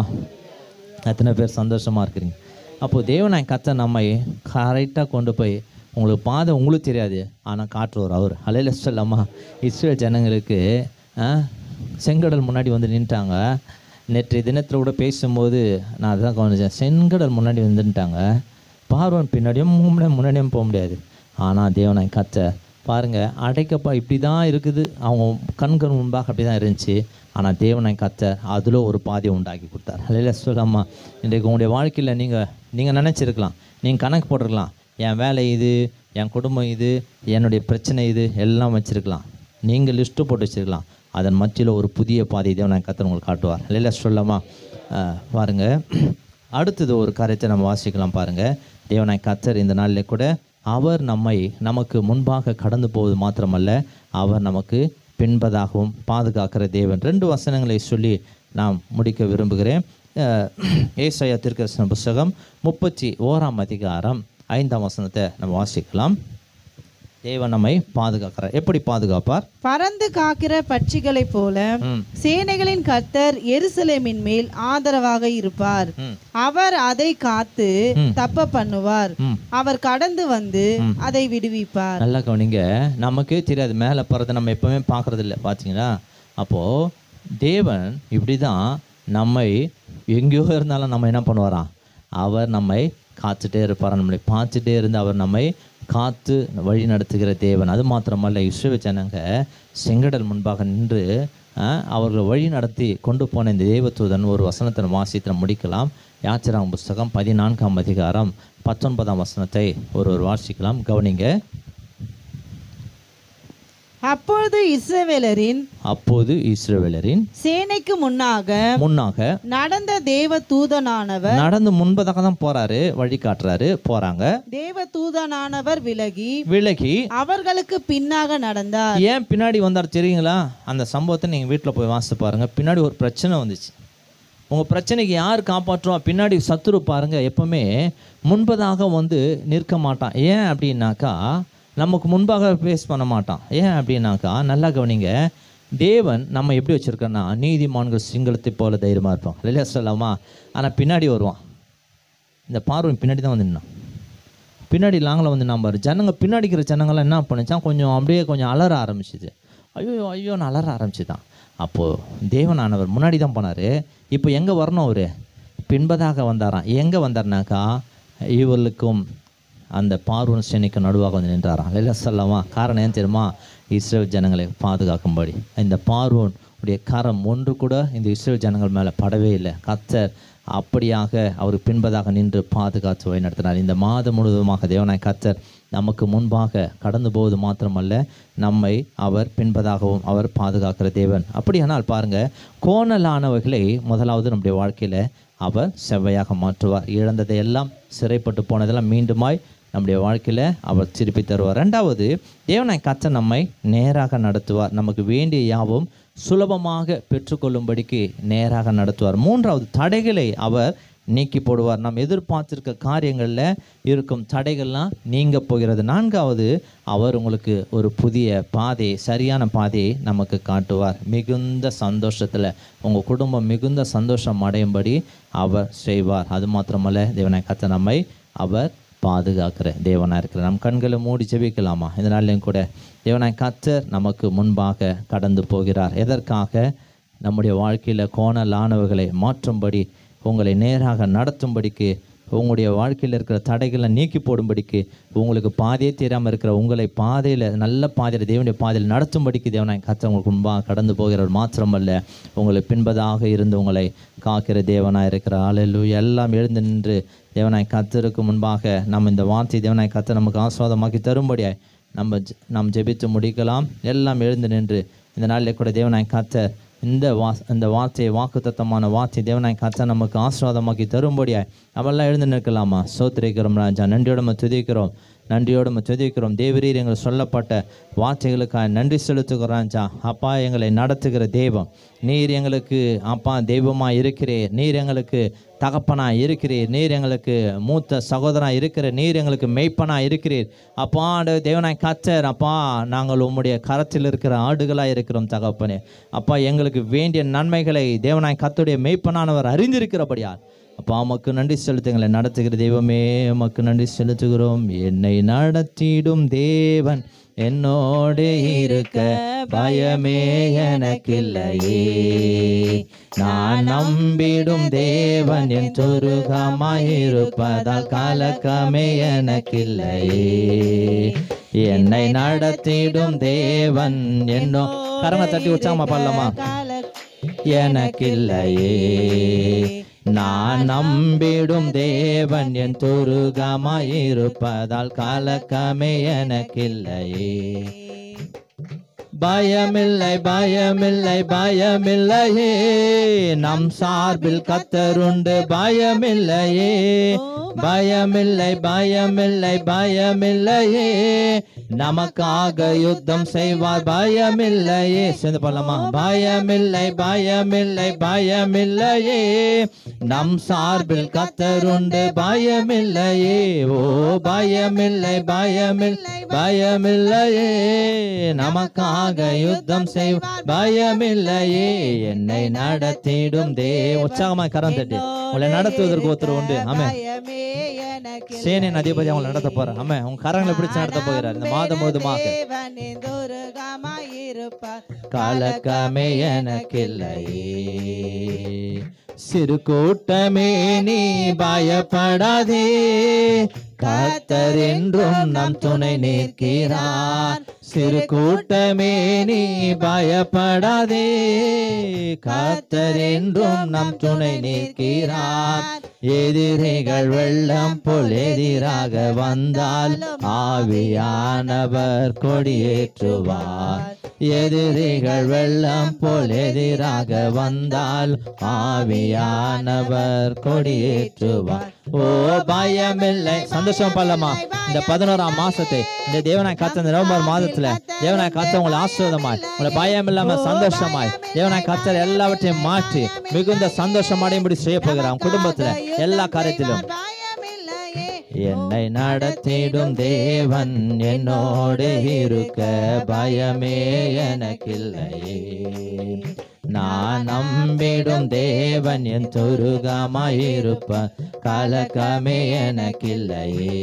எத்தனை பேர் சந்தோஷமாக இருக்கிறீங்க அப்போது தேவனாய் கத்த நம்மை கரெக்டாக கொண்டு போய் உங்களுக்கு பாதை உங்களுக்கு தெரியாது ஆனால் காட்டுறவர் அவர் அலையில சொல்லாமா இஸ்ரேல் ஜனங்களுக்கு ஆ, செங்கடல் முன்னாடி வந்து நின்ட்டாங்க நேற்றைய தினத்தில் கூட பேசும்போது நான் அதான் கவனிச்சேன் செங்கடல் முன்னாடி வந்துட்டாங்க பார்வன் பின்னாடியும் முன்னாடியும் முன்னாடியும் போக முடியாது ஆனால் தேவனாய் கத்த பாருங்க அடைக்கப்பா இப்படி தான் இருக்குது அவங்க கண்கள் முன்பாக அப்படி தான் இருந்துச்சு ஆனால் தேவனாய் கத்த அதில் ஒரு பாதையை உண்டாக்கி கொடுத்தார் அல்ல சொல்லாமா இன்றைக்கு உங்களுடைய வாழ்க்கையில் நீங்கள் நீங்கள் நினச்சிருக்கலாம் நீங்கள் கணக்கு போட்டிருக்கலாம் என் வேலை இது என் குடும்பம் இது என்னுடைய பிரச்சனை இது எல்லாம் வச்சுருக்கலாம் நீங்கள் லிஸ்ட்டு போட்டு வச்சுருக்கலாம் அதன் மத்தியில் ஒரு புதிய பாதை தேவனாய் கத்தர் உங்களுக்கு காட்டுவார் இல்லைல்ல சொல்லாமா அஹ், பாருங்க அடுத்தது ஒரு காரியத்தை நம்ம வாசிக்கலாம் பாருங்க தேவனாய் கத்தர் இந்த நாளில் கூட அவர் நம்மை நமக்கு முன்பாக கடந்து போவது மாத்திரமல்ல அவர் நமக்கு பின்பதாகவும் பாதுகாக்கிற தேவன் ரெண்டு வசனங்களை சொல்லி நான் முடிக்க விரும்புகிறேன் அஹ், ஏசாயா திருக்கரசன புஸ்தகம் முப்பத்தி ஓராம் அதிகாரம் ஐந்தாம் வசனத்தை நம்ம வாசிக்கலாம் தேவன் நம்மை பாதுகாக்கிறார் எப்படி பாதுகாப்பார் பறந்து காக்கிற பட்சிகளைப் போல ம் சேனைகளின் கர்த்தர் எருசலேமின் மேல் ஆதரவாக இருப்பார் ம் அவர் அதை காத்து ம். தப்ப பண்ணுவார் ம் அவர் கடந்து வந்து அதை விடுவிப்பார் நல்லா கவனிங்க நமக்கே தெரியாது மேலே போகிறத நம்ம எப்பவுமே பார்க்கறது இல்லை பார்த்தீங்களா அப்போது தேவன் இப்படி தான் நம்மை எங்கேயோ இருந்தாலும் நம்ம என்ன பண்ணுவாராம் அவர் நம்மை காத்துட்டே இருப்பார் நம்மளை பார்த்துட்டே இருந்து அவர் நம்மை காத்து வழி நடத்துகிற தேவன் அது மாத்திரமல்ல இஸ்ரவேல் ஜனங்க செங்கடல் முன்பாக நின்று அஹ், அவர்களை வழி நடத்தி கொண்டு போன இந்த தேவதூதன் ஒரு வசனத்தை நம்ம வாசித்து நம்ம முடிக்கலாம் யாத்திராம் புஸ்தகம் பதினான்காம் அதிகாரம் பத்தொன்பதாம் வசனத்தை ஒரு ஒரு வாசிக்கலாம் கவனிங்க அப்பொழுது இஸ்ரவேலரின் அப்போது இஸ்ரவேலரின் சேனைக்கு முன்னாக முன்னாக நடந்த தேவ தூதனானவர் நடந்து முன்பதாக தான் போறாரு வழி காட்டுறாரு போறாங்க தேவ தூதனானவர் விலகி விலகி அவர்களுக்கு பின்னாக நடந்தார் ஏன் பின்னாடி வந்தார் தெரியுங்களா அந்த சம்பவத்தை நீங்கள் வீட்டில் போய் வாசித்து பாருங்க பின்னாடி ஒரு பிரச்சனை வந்துச்சு உங்கள் பிரச்சனைக்கு யார் காப்பாற்றுவா பின்னாடி சத்துரு பாருங்க எப்பவுமே முன்பதாக வந்து நிற்க மாட்டான் ஏன் அப்படின்னாக்கா நமக்கு முன்பாக ஃபேஸ் பண்ண மாட்டான் ஏன் அப்படின்னாக்கா நல்லா கவனிங்க தேவன் நம்ம எப்படி வச்சுருக்கோன்னா நீதிமான்கள் சிங்களத்தை போல தைரியமாக இருப்போம் இல்லையா சொல்லாமா ஆனால் பின்னாடி வருவான் இந்த பார்வன் பின்னாடி தான் வந்து நின்னான் பின்னாடி லாங்கில் வந்து நான் பாரு ஜனங்க பின்னாடி இருக்கிற ஜனங்கள்லாம் என்ன பண்ணுச்சான் கொஞ்சம் அப்படியே கொஞ்சம் அலற ஆரம்பிச்சுது ஐயோ ஐயோன்னு அலற ஆரம்பிச்சுதான் அப்போது தேவனானவர் முன்னாடி தான் போனார் இப்போ எங்கே வரணும் அவர் பின்பதாக வந்தாராம் எங்கே வந்தார்னாக்கா இவர்களுக்கும் அந்த பார்வன் சேனைக்கு நடுவாக வந்து நின்றாராம் இல்லை சொல்லவா காரணம் ஏன் தெரியுமா இஸ்ரேல் ஜனங்களை பாதுகாக்கும்படி இந்த பார்வோன் உடைய கரம் ஒன்று கூட இந்த இஸ்ரேல் ஜனங்கள் மேலே படவே இல்லை கத்தர் அப்படியாக அவர் பின்பதாக நின்று பாதுகாத்து வழிநடத்தினார் இந்த மாதம் முழுவதுமாக தேவனாய் கத்தர் நமக்கு முன்பாக கடந்து போவது மாத்திரமல்ல நம்மை அவர் பின்பதாகவும் அவர் பாதுகாக்கிற தேவன் அப்படியானால் பாருங்க கோணலானவைகளை முதலாவது நம்முடைய வாழ்க்கையில் அவர் செவ்வையாக மாற்றுவார் இழந்ததை எல்லாம் சிறைப்பட்டு போனதெல்லாம் மீண்டுமாய் நம்முடைய வாழ்க்கையில் அவர் திருப்பி தருவார் ரெண்டாவது தேவனாய் கத்த நம்மை நேராக நடத்துவார் நமக்கு வேண்டிய யாவும் சுலபமாக பெற்றுக்கொள்ளும்படிக்கு நேராக நடத்துவார் மூன்றாவது தடைகளை அவர் நீக்கி போடுவார் நாம் எதிர்பார்த்திருக்க காரியங்களில் இருக்கும் தடைகள்லாம் நீங்க போகிறது நான்காவது அவர் உங்களுக்கு ஒரு புதிய பாதையை சரியான பாதையை நமக்கு காட்டுவார் மிகுந்த சந்தோஷத்தில் உங்கள் குடும்பம் மிகுந்த சந்தோஷம் அடையும்படி அவர் செய்வார் அது மாத்திரமல்ல தேவனை கத்த நம்மை அவர் பாதுகாக்கிற தேவனாக இருக்கிற நம் கண்களை மூடி ஜெபிக்கலாமா இந்த நாள்லையும் கூட தேவனாய் கத்தர் நமக்கு முன்பாக கடந்து போகிறார் எதற்காக நம்முடைய வாழ்க்கையில் கோணலானவைகளை மாற்றும்படி உங்களை நேராக நடத்தும்படிக்கு உங்களுடைய வாழ்க்கையில் இருக்கிற தடைகளை நீக்கி போடும்படிக்கு உங்களுக்கு பாதையே தெரியாமல் இருக்கிற உங்களை பாதையில் நல்ல பாதையில் தேவனுடைய பாதையில் நடத்தும்படிக்கு தேவனாய் கத்த உங்களுக்கு முன்பாக கடந்து போகிறவர் மாத்திரமல்ல உங்களை பின்பதாக இருந்து உங்களை காக்கிற தேவனாய் இருக்கிற ஆளல்லு எல்லாம் எழுந்து நின்று தேவனாய் கத்தருக்கு முன்பாக நம்ம இந்த வார்த்தை தேவனாய் கத்த நமக்கு ஆஸ்வாதமாக்கி தரும்படியாய் நம்ம ஜெ- நாம் ஜெபித்து முடிக்கலாம் எல்லாம் எழுந்து நின்று இந்த நாளில் கூட தேவனாய் கத்த இந்த வா இந்த வார்த்தையை வாக்குத்தத்தமான வார்த்தை தேவனாய் கத்த நமக்கு ஆசீர்வாதமாக்கி தரும்படியாய் அவெல்லாம் எழுந்து நிற்கலாமா சோத்திரிக்கிறோம் ராஜா நன்றியோட நம்ம துதிக்கிறோம் நன்றியோடு நம்ம துதிக்கிறோம் தேவரீர் எங்கள் சொல்லப்பட்ட வார்த்தைகளுக்காக நன்றி செலுத்துகிறோம் ராஜா அப்பா எங்களை நடத்துகிற தெய்வம் நீர் எங்களுக்கு அப்பா தெய்வமாக இருக்கிறீர் நீர் எங்களுக்கு தகப்பனா இருக்கிறீர் நீர் எங்களுக்கு மூத்த சகோதரா இருக்கிற நீர் எங்களுக்கு மெய்ப்பனா இருக்கிறீர் அப்பா ஆண்டு தேவனாய் கத்தர் அப்பா நாங்கள் உம்முடைய கரத்தில் இருக்கிற ஆடுகளாக இருக்கிறோம் தகப்பனே அப்பா எங்களுக்கு வேண்டிய நன்மைகளை தேவனாய் கத்துடைய மெய்ப்பனானவர் அறிந்திருக்கிறபடியால் அப்பா உமக்கு நன்றி செலுத்துங்களை நடத்துகிற தெய்வமே உமக்கு நன்றி செலுத்துகிறோம் என்னை நடத்திடும் தேவன் என்னோடு இருக்க பயமே எனக்கில்லையே நான் நம்பிடும் தேவன் என் சொருகமாயிருப்பதால் கலக்கமே எனக்கில்லையே என்னை நடத்திடும் தேவன் என்னோ கரங்களை தட்டி உற்சாகமா பாடலாமா எனக்கில்லையே நான் நம்பிடும் தேவன் என் துருகமாயிருப்பதால் கலக்கமே எனக்கில்லையே பயமில்லை பயமில்லை பயமில்லையே நம் சார்பில் கத்தருண்டு பயமில்லையே பயமில்லை பயமில்லை பயமில்லையே நமக்காக யுத்தம் செய்வார் பயமில்லையே சேர்ந்து பண்ணலாமா பயமில்லை பயமில்லை பயமில்லையே நம் சார்பில் கத்தருண்டு பயமில்லையே ஓ பயமில்லை பயமில்லை பயமில்லையே நமக்காக யுத்தம் செய் பயமில்லையே என்னை நடத்திடும் தே உற்சாகமா கரம் தட்டி உங்களை நடத்துவதற்கு ஒருத்தர் உண்டு ஆமே பயமே எனக்கு சேனின் அதிபதி அவங்களை நடத்த போறார் ஆமே உங்க கரங்களை பிடிச்சு நடத்த போகிறார் இந்த மாதம் முழுதுமாக தேவன் துருகமாயிருப்பார் கலக்கமே எனக்கில்லையே சிறு கூட்டமே நீ பயப்படாதே கர்த்தர் என்றும் நம் துணை நிற்கிறார் சிறு கூட்டமே நீ பயப்படாதே கர்த்தர் என்றும் நம் துணை நிற்கிறார் எதிரிகள் வெள்ளம் போல் எதிராக வந்தால் ஆவியானவர் கொடியேற்றுவார் எதிரிகள் வெள்ளம் போல் எதிராக வந்தால் ஆவியானவர் கொடியேற்றுவார் ஓ பயமில்லை சந்தோஷம் பல்லமா இந்த பதினோராம் மாசத்தை இந்த தேவனாய் காத்த இந்த நவம்பர் மாதத்துல தேவனாய் காத்த உங்களை ஆசிரியமாய் உங்களை பயம் இல்லாம சந்தோஷமாய் தேவனாய் காத்தல் எல்லாவற்றையும் மாற்றி மிகுந்த சந்தோஷம் அடையும்படி செய்ய போகிறான் குடும்பத்துல எல்லா காரியத்திலும் பயமில்லையே என்னை நடத்திடும் தேவன் என்னோடு இருக்க பயமே எனக்கில்லையே நான் நம்பிடும் தேவன் என் துருகமாயிருப்ப கலக்கமே எனக்கில்லையே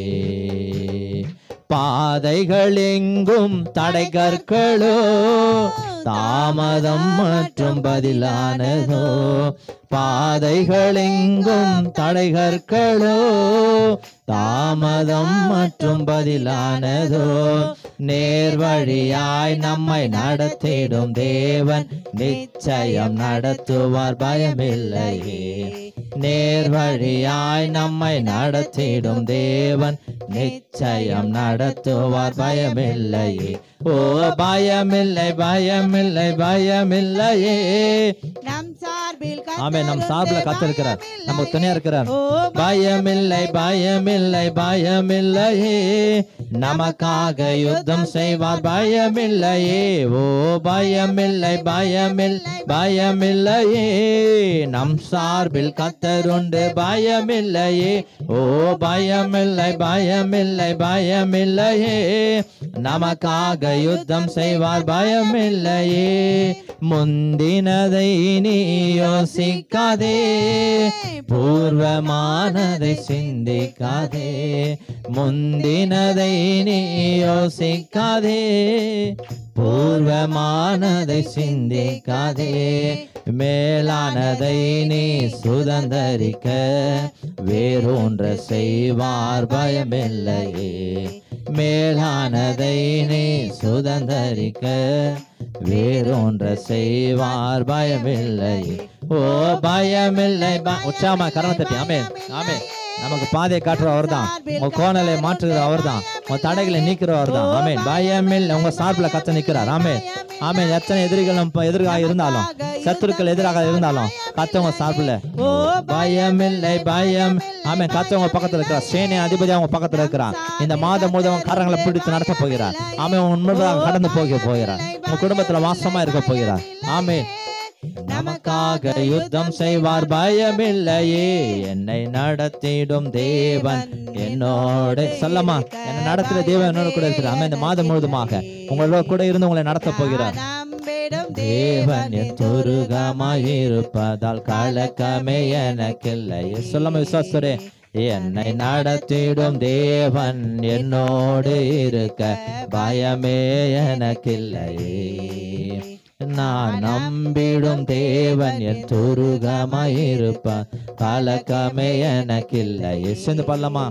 பாதைகள் எங்கும் தடை கற்களோ தாமதம் மற்றும் பதிலானதோ பாதைகள் எங்கும் தடைகற்களோ தாமதம் மற்றும் பதிலானதோ நேர்வழியாய் நம்மை நடத்திடும் தேவன் நிச்சயம் நடத்துவார் பயமில்லையே நேர்வழியாய் நம்மை நடத்திடும் தேவன் நிச்சயம் நடத்துவார் பயமில்லையே ஓ பயமில்லை பயமில்லை பயமில்லையே நம் சார்பில் ஆமே நம் சார்பில் கத்திருக்கிறார் நமக்கு துணையா இருக்கிறார் ஓ பயமில்லை பயமில்லை பயமில்லையே நமக்காக யுத்தம் செய்வார் பயமில்லையே ஓ பயமில்லை பயமில் பயமில்லையே நம் சார்பில் கத்தருண்டு பயமில்லையே ஓ பயமில்லை பயமில்லை பயமில்லையே நமக்காக யுத்தம் செய்வார் பயமில்லையே முந்தினதை நீ யோசிக்காதே பூர்வமானதை சிந்திக்காதே முந்தினதை நீ யோசிக்காதே பூர்வமானதை சிந்திக்காதே மேலானதை நீ சுதந்தரிக்க வேறொன்ற செய்வார் பயமில்லையே மேலானதை நீ சுதந்தரிக்க வேறொன்ற செய்வார் பயமில்லையே ஓ பயமில்லை ப- உற்சாகமா கரணம் தட்டி ஆமே ஆமே நமக்கு பாதையை காட்டுற அவர்தான் உங்க கோணலை மாற்றுகிற அவர்தான் உங்க தடைகளை நீக்கிற அவர்தான் ஆமே பயமில்லை உங்க சார்பில் கத்த நிக்கிறார் ஆமே ஆமே எத்தனை எதிரிகள் நம்ம எதிராக இருந்தாலும் சத்துருக்கள் எதிராக இருந்தாலும் கத்தவங்க சார்பில் ஓ பயமில்லை பயம் ஆமே கத்தவங்க பக்கத்துல இருக்கிறார் சேனை அதிபதி அவங்க பக்கத்துல இருக்கிறார் இந்த மாதம் முழுவதும் கரங்களை பிடித்து நடத்த போகிறார் ஆமே உண்மையாக கடந்து போக போகிறார் உங்க குடும்பத்துல வாசமா இருக்க போகிறார் ஆமே நமக்காக யுத்தம் செய்வார் பயமில்லையே என்னை நடத்திடும் தேவன் என்னோட சொல்லமா என்னை நடத்துற தேவன் என்னோட கூட இருக்கிறார் ஆமே இந்த மாதம் முழுதுமாக உங்களோட கூட இருந்து உங்களை நடத்த போகிறார் நம்பிடும் தேவன் என் துருகமாயிருப்பதால் கலக்கமே எனக்கில்லை சொல்லாம விசுவாசரே என்னை நடத்திடும் தேவன் என்னோடு இருக்க பயமே எனக்கில்லையே நான் நம்பிடும் தேவன் என் துருகமாயிருப்பான் கலக்கமே எனக்கில்லையே சேர்ந்து பண்ணலாமா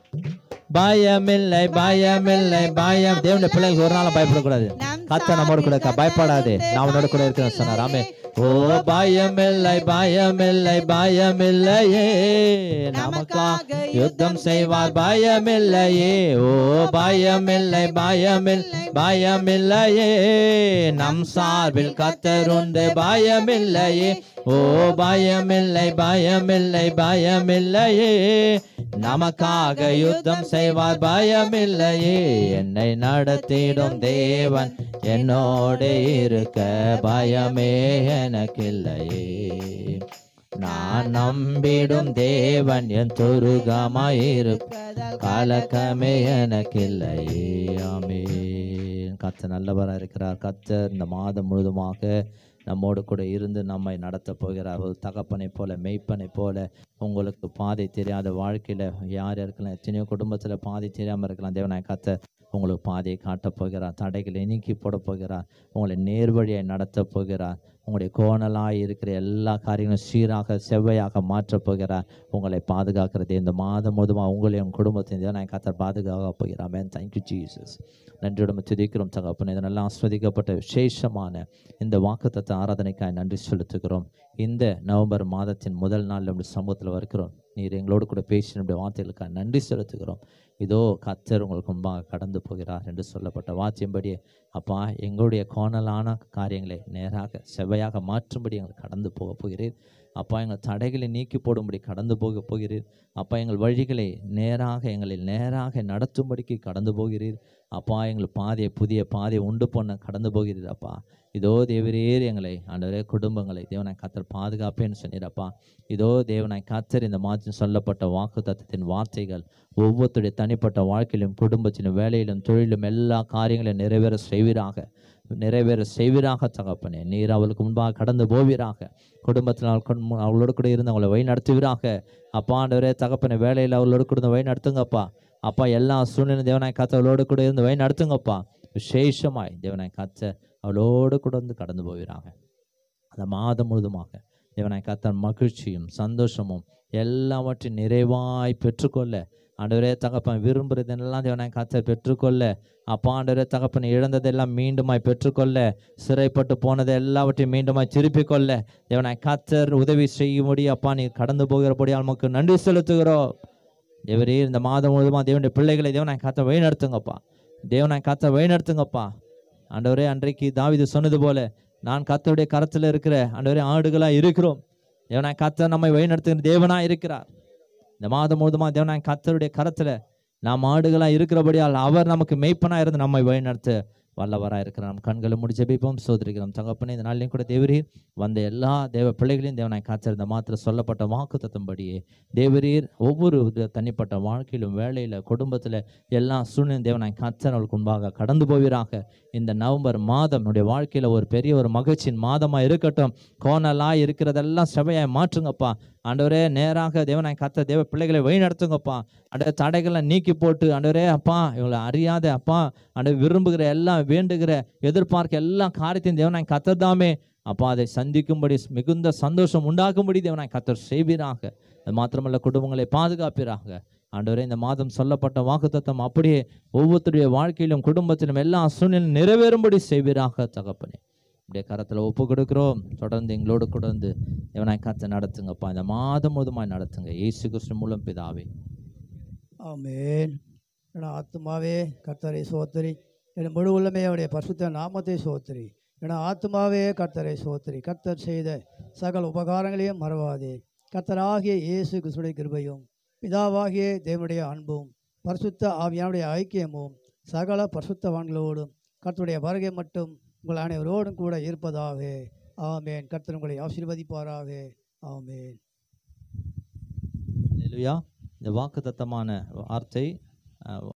பயமில்லை பயமில்லை பயம் தேவனுடைய பிள்ளைகளுக்கு ஒரு நாளும் பயப்படக்கூடாது கத்த நம்மோடு கூட இருக்கா பயப்படாதே நான் உன்னோட கூட இருக்கிறேன் சொன்னார் ஆமே ஓ பயமில்லை பயமில்லை பயமில்லையே நமக்காக யுத்தம் செய்வார் பயமில்லையே ஓ பயமில்லை பயமில் பயமில்லையே நம் சார்பில் கத்தருண்டு பயமில்லையே ஓ பயமில்லை பயமில்லை பயமில்லையே நமக்காக யுத்தம் செய்வார் பயமில்லையே என்னை நடத்திடும் தேவன் என்னோடு இருக்க பயமே எனக்கில்லையே நான் நம்பிடும் தேவன் என் துருகமாயிருப்ப கலக்கமே எனக்கில்லையே ஆமென் கத்த நல்லவராக இருக்கிறார் கத்தர் இந்த மாதம் முழுதுமாக நம்மோடு கூட இருந்து நம்மை நடத்த போகிறார் ஒரு தகப்பனை போல மெய்ப்பனை போல உங்களுக்கு பாதை தெரியாத வாழ்க்கையில் யார் இருக்கலாம் எத்தனையோ குடும்பத்தில் பாதை தெரியாமல் இருக்கலாம் தேவனாய் கத்த உங்களுக்கு பாதையை காட்டப் போகிறார் தடைகளை நீக்கி போடப் போகிறார் உங்களை நேர்வழியை நடத்தப் போகிறார் உங்களுடைய கோணலாய் இருக்கிற எல்லா காரியங்களும் சீராக செவ்வையாக மாற்றப் போகிறார் உங்களை பாதுகாக்கிறது இந்த மாதம் முழுவதுமாக உங்களையும் குடும்பத்தையும் தேவனாய் கத்தர் பாதுகாக்க போகிறார் மேன் தேங்க்யூ ஜீசஸ் நன்றியோடு துதிக்கிறோம் தகப்பன் இதனெல்லாம் ஆஸ்வதிக்கப்பட்ட விசேஷமான இந்த வாக்குத்தத்த ஆராதனைக்காய் நன்றி செலுத்துகிறோம் இந்த நவம்பர் மாதத்தின் முதல் நாள் நம்முடைய சமூகத்தில் வருகிறோம் நீர் எங்களோடு கூட பேசி நம்முடைய வார்த்தைகளுக்காக நன்றி செலுத்துகிறோம் இதோ கத்தர் உங்களுக்கு முன்பாக கடந்து போகிறார் என்று சொல்லப்பட்ட வார்த்தையின்படியே அப்பா எங்களுடைய கோணலான காரியங்களை நேராக செவ்வையாக மாற்றும்படி எங்களுக்கு கடந்து போக போகிறீர் அப்பா எங்கள் தடைகளை நீக்கி போடும்படி கடந்து போக போகிறீர் அப்பா எங்கள் வழிகளை நேராக எங்களை நேராக நடத்தும்படிக்கு கடந்து போகிறீர் அப்பா எங்கள் பாதையை புதிய பாதையை உண்டு பண்ண கடந்து போகிறீர் அப்பா இதோ தேவரீர் எங்களை ஆண்டவரே குடும்பங்களை தேவனாய் கத்தர் பாதுகாப்பேன்னு சொன்னீரப்பா இதோ தேவனாய் கத்தர் இந்த மாதிரி சொல்லப்பட்ட வாக்கு தத்துவத்தின் வார்த்தைகள் ஒவ்வொருத்தருடைய தனிப்பட்ட வாழ்க்கையிலும் குடும்பத்திலும் வேலையிலும் தொழிலும் எல்லா காரியங்களையும் நிறைவேற செய்வீராக நிறைவேற செய்வீராக தகப்பனே நீர் அவளுக்கு முன்பாக கடந்து போவீராக குடும்பத்தில் அவள் கொண்டு- அவளோடு கூட இருந்து அவளை வழி நடத்துவீராக அப்பா ஆண்டவரே தகப்பனை வேலையில் அவளோடு கூட இருந்து வழி நடத்துங்கப்பா அப்பா எல்லா சூழ்நிலை தேவனாய் காத்த அவளோடு கூட இருந்து வழி நடத்துங்கப்பா விசேஷமாய் தேவனாய் காத்த அவளோடு கூட வந்து கடந்து போவீராக அந்த மாதம் முழுதுமாக தேவனாய் கத்தன் மகிழ்ச்சியும் சந்தோஷமும் எல்லாவற்றையும் நிறைவாய் பெற்றுக்கொள்ள ஆண்டவரே தகப்பன் விரும்புறதெல்லாம் தேவனாய் கத்தர் பெற்றுக்கொள்ள அப்பா ஆண்டவரே தகப்பன் இழந்ததெல்லாம் மீண்டுமாய் பெற்றுக்கொள்ள சிறைப்பட்டு போனதை எல்லாவற்றையும் மீண்டுமாய் திருப்பிக் கொள்ள தேவனாய் கத்தர் உதவி செய்யும்படி அப்பா நீ கடந்து போகிறபடியால் நமக்கு நன்றி செலுத்துகிறோம் தேவரே இந்த மாதம் முழுவதுமா தேவனுடைய பிள்ளைகளை தேவனாய் காத்த வழி நடத்துங்கப்பா தேவனாய் காத்த வழி நடத்துங்கப்பா ஆண்டவரே அன்றைக்கு தாவீது சொன்னது போல நான் கத்தருடைய கரத்தில் இருக்கிற ஆண்டவரே ஆடுகளாக இருக்கிறோம் தேவனாய் கத்தர் நம்மை வழிநடத்துகிற தேவனாய் இருக்கிறார் இந்த மாதம் முழுதுமா தேவனாய் கத்தருடைய கரத்தில் நாம் ஆடுகளாக இருக்கிறபடியால் அவர் நமக்கு மெய்ப்பனாக இருந்து நம்மை வழிநடத்த வல்லவராக இருக்கிறார் நம் கண்களை முடி ஜெபிப்போம் சோதரிக்கிறோம் தகப்பனே இந்த நாளிலையும் கூட தேவரீர் வந்த எல்லா தேவ பிள்ளைகளையும் தேவனாய் காத்திருந்த மாத்திர சொல்லப்பட்ட வாக்கு தத்தும்படியே தேவரீர் ஒவ்வொரு வித தனிப்பட்ட வாழ்க்கையிலும் வேலையில் குடும்பத்தில் எல்லா சூழ்நிலையும் தேவனாய் கத்தர் அவளுக்கு முன்பாக கடந்து போவீராக இந்த நவம்பர் மாதம் என்னுடைய வாழ்க்கையில் ஒரு பெரிய ஒரு மகிழ்ச்சியின் மாதமாக இருக்கட்டும் கோணலாக இருக்கிறதெல்லாம் செவையாய் மாற்றுங்கப்பா ஆண்டவரே நேராக தேவனாய் கத்த தேவ பிள்ளைகளை வழி நடத்துங்கப்பா ஆண்டவரே தடைகளை நீக்கி போட்டு ஆண்டவரே அப்பா இவங்களை அறியாத அப்பா ஆண்டவர் விரும்புகிற எல்லாம் வேண்டுகிற எதிர்பார்க்க எல்லா காரியத்தையும் தேவனாய் கத்தர்தாமே அப்பா அதை சந்திக்கும்படி மிகுந்த சந்தோஷம் உண்டாக்கும்படி தேவனாய் கத்தர் செய்வீராக அது மாத்திரமல்ல குடும்பங்களை பாதுகாப்பீராக ஆண்டவரே இந்த மாதம் சொல்லப்பட்ட வாக்குத்தத்தம் அப்படியே ஒவ்வொருத்தருடைய வாழ்க்கையிலும் குடும்பத்திலும் எல்லா சூழ்நிலையும் நிறைவேறும்படி செய்வீராக தகப்பனே இப்படியே கரத்தில் ஒப்பு கொடுக்குறோம் தொடர்ந்து எங்களோடு கூட வந்து எவனாய் காத்து நடத்துங்கப்பா இந்த மாதம் முழுதுமாய் நடத்துங்க இயேசு கிறிஸ்து மூலம் பிதாவே ஆமென் என் ஆத்துமாவே கர்த்தரை சோத்தரி என் முழு உள்ளமே அவருடைய பரிசுத்த நாமத்தை சோத்தரி என் ஆத்துமாவே கர்த்தரை சோத்தரி கர்த்தர் செய்த சகல உபகாரங்களையும் மறவாதே கர்த்தராகிய இயேசு கிறிஸ்துடைய கிருபையும் பிதாவாகிய தேவனுடைய அன்பும் பரிசுத்த ஆவியானுடைய ஐக்கியமும் சகல பரிசுத்தவான்களோடும் கர்த்தருடைய வருகை மட்டும் உங்கள் அனைவரோடும் கூட இருப்பதாக ஆமென் கர்த்தர் உங்களை ஆசீர்வதிப்பாராக ஆமென் அல்லேலூயா இந்த வாக்குத்தத்தமான வார்த்தை அஹ்,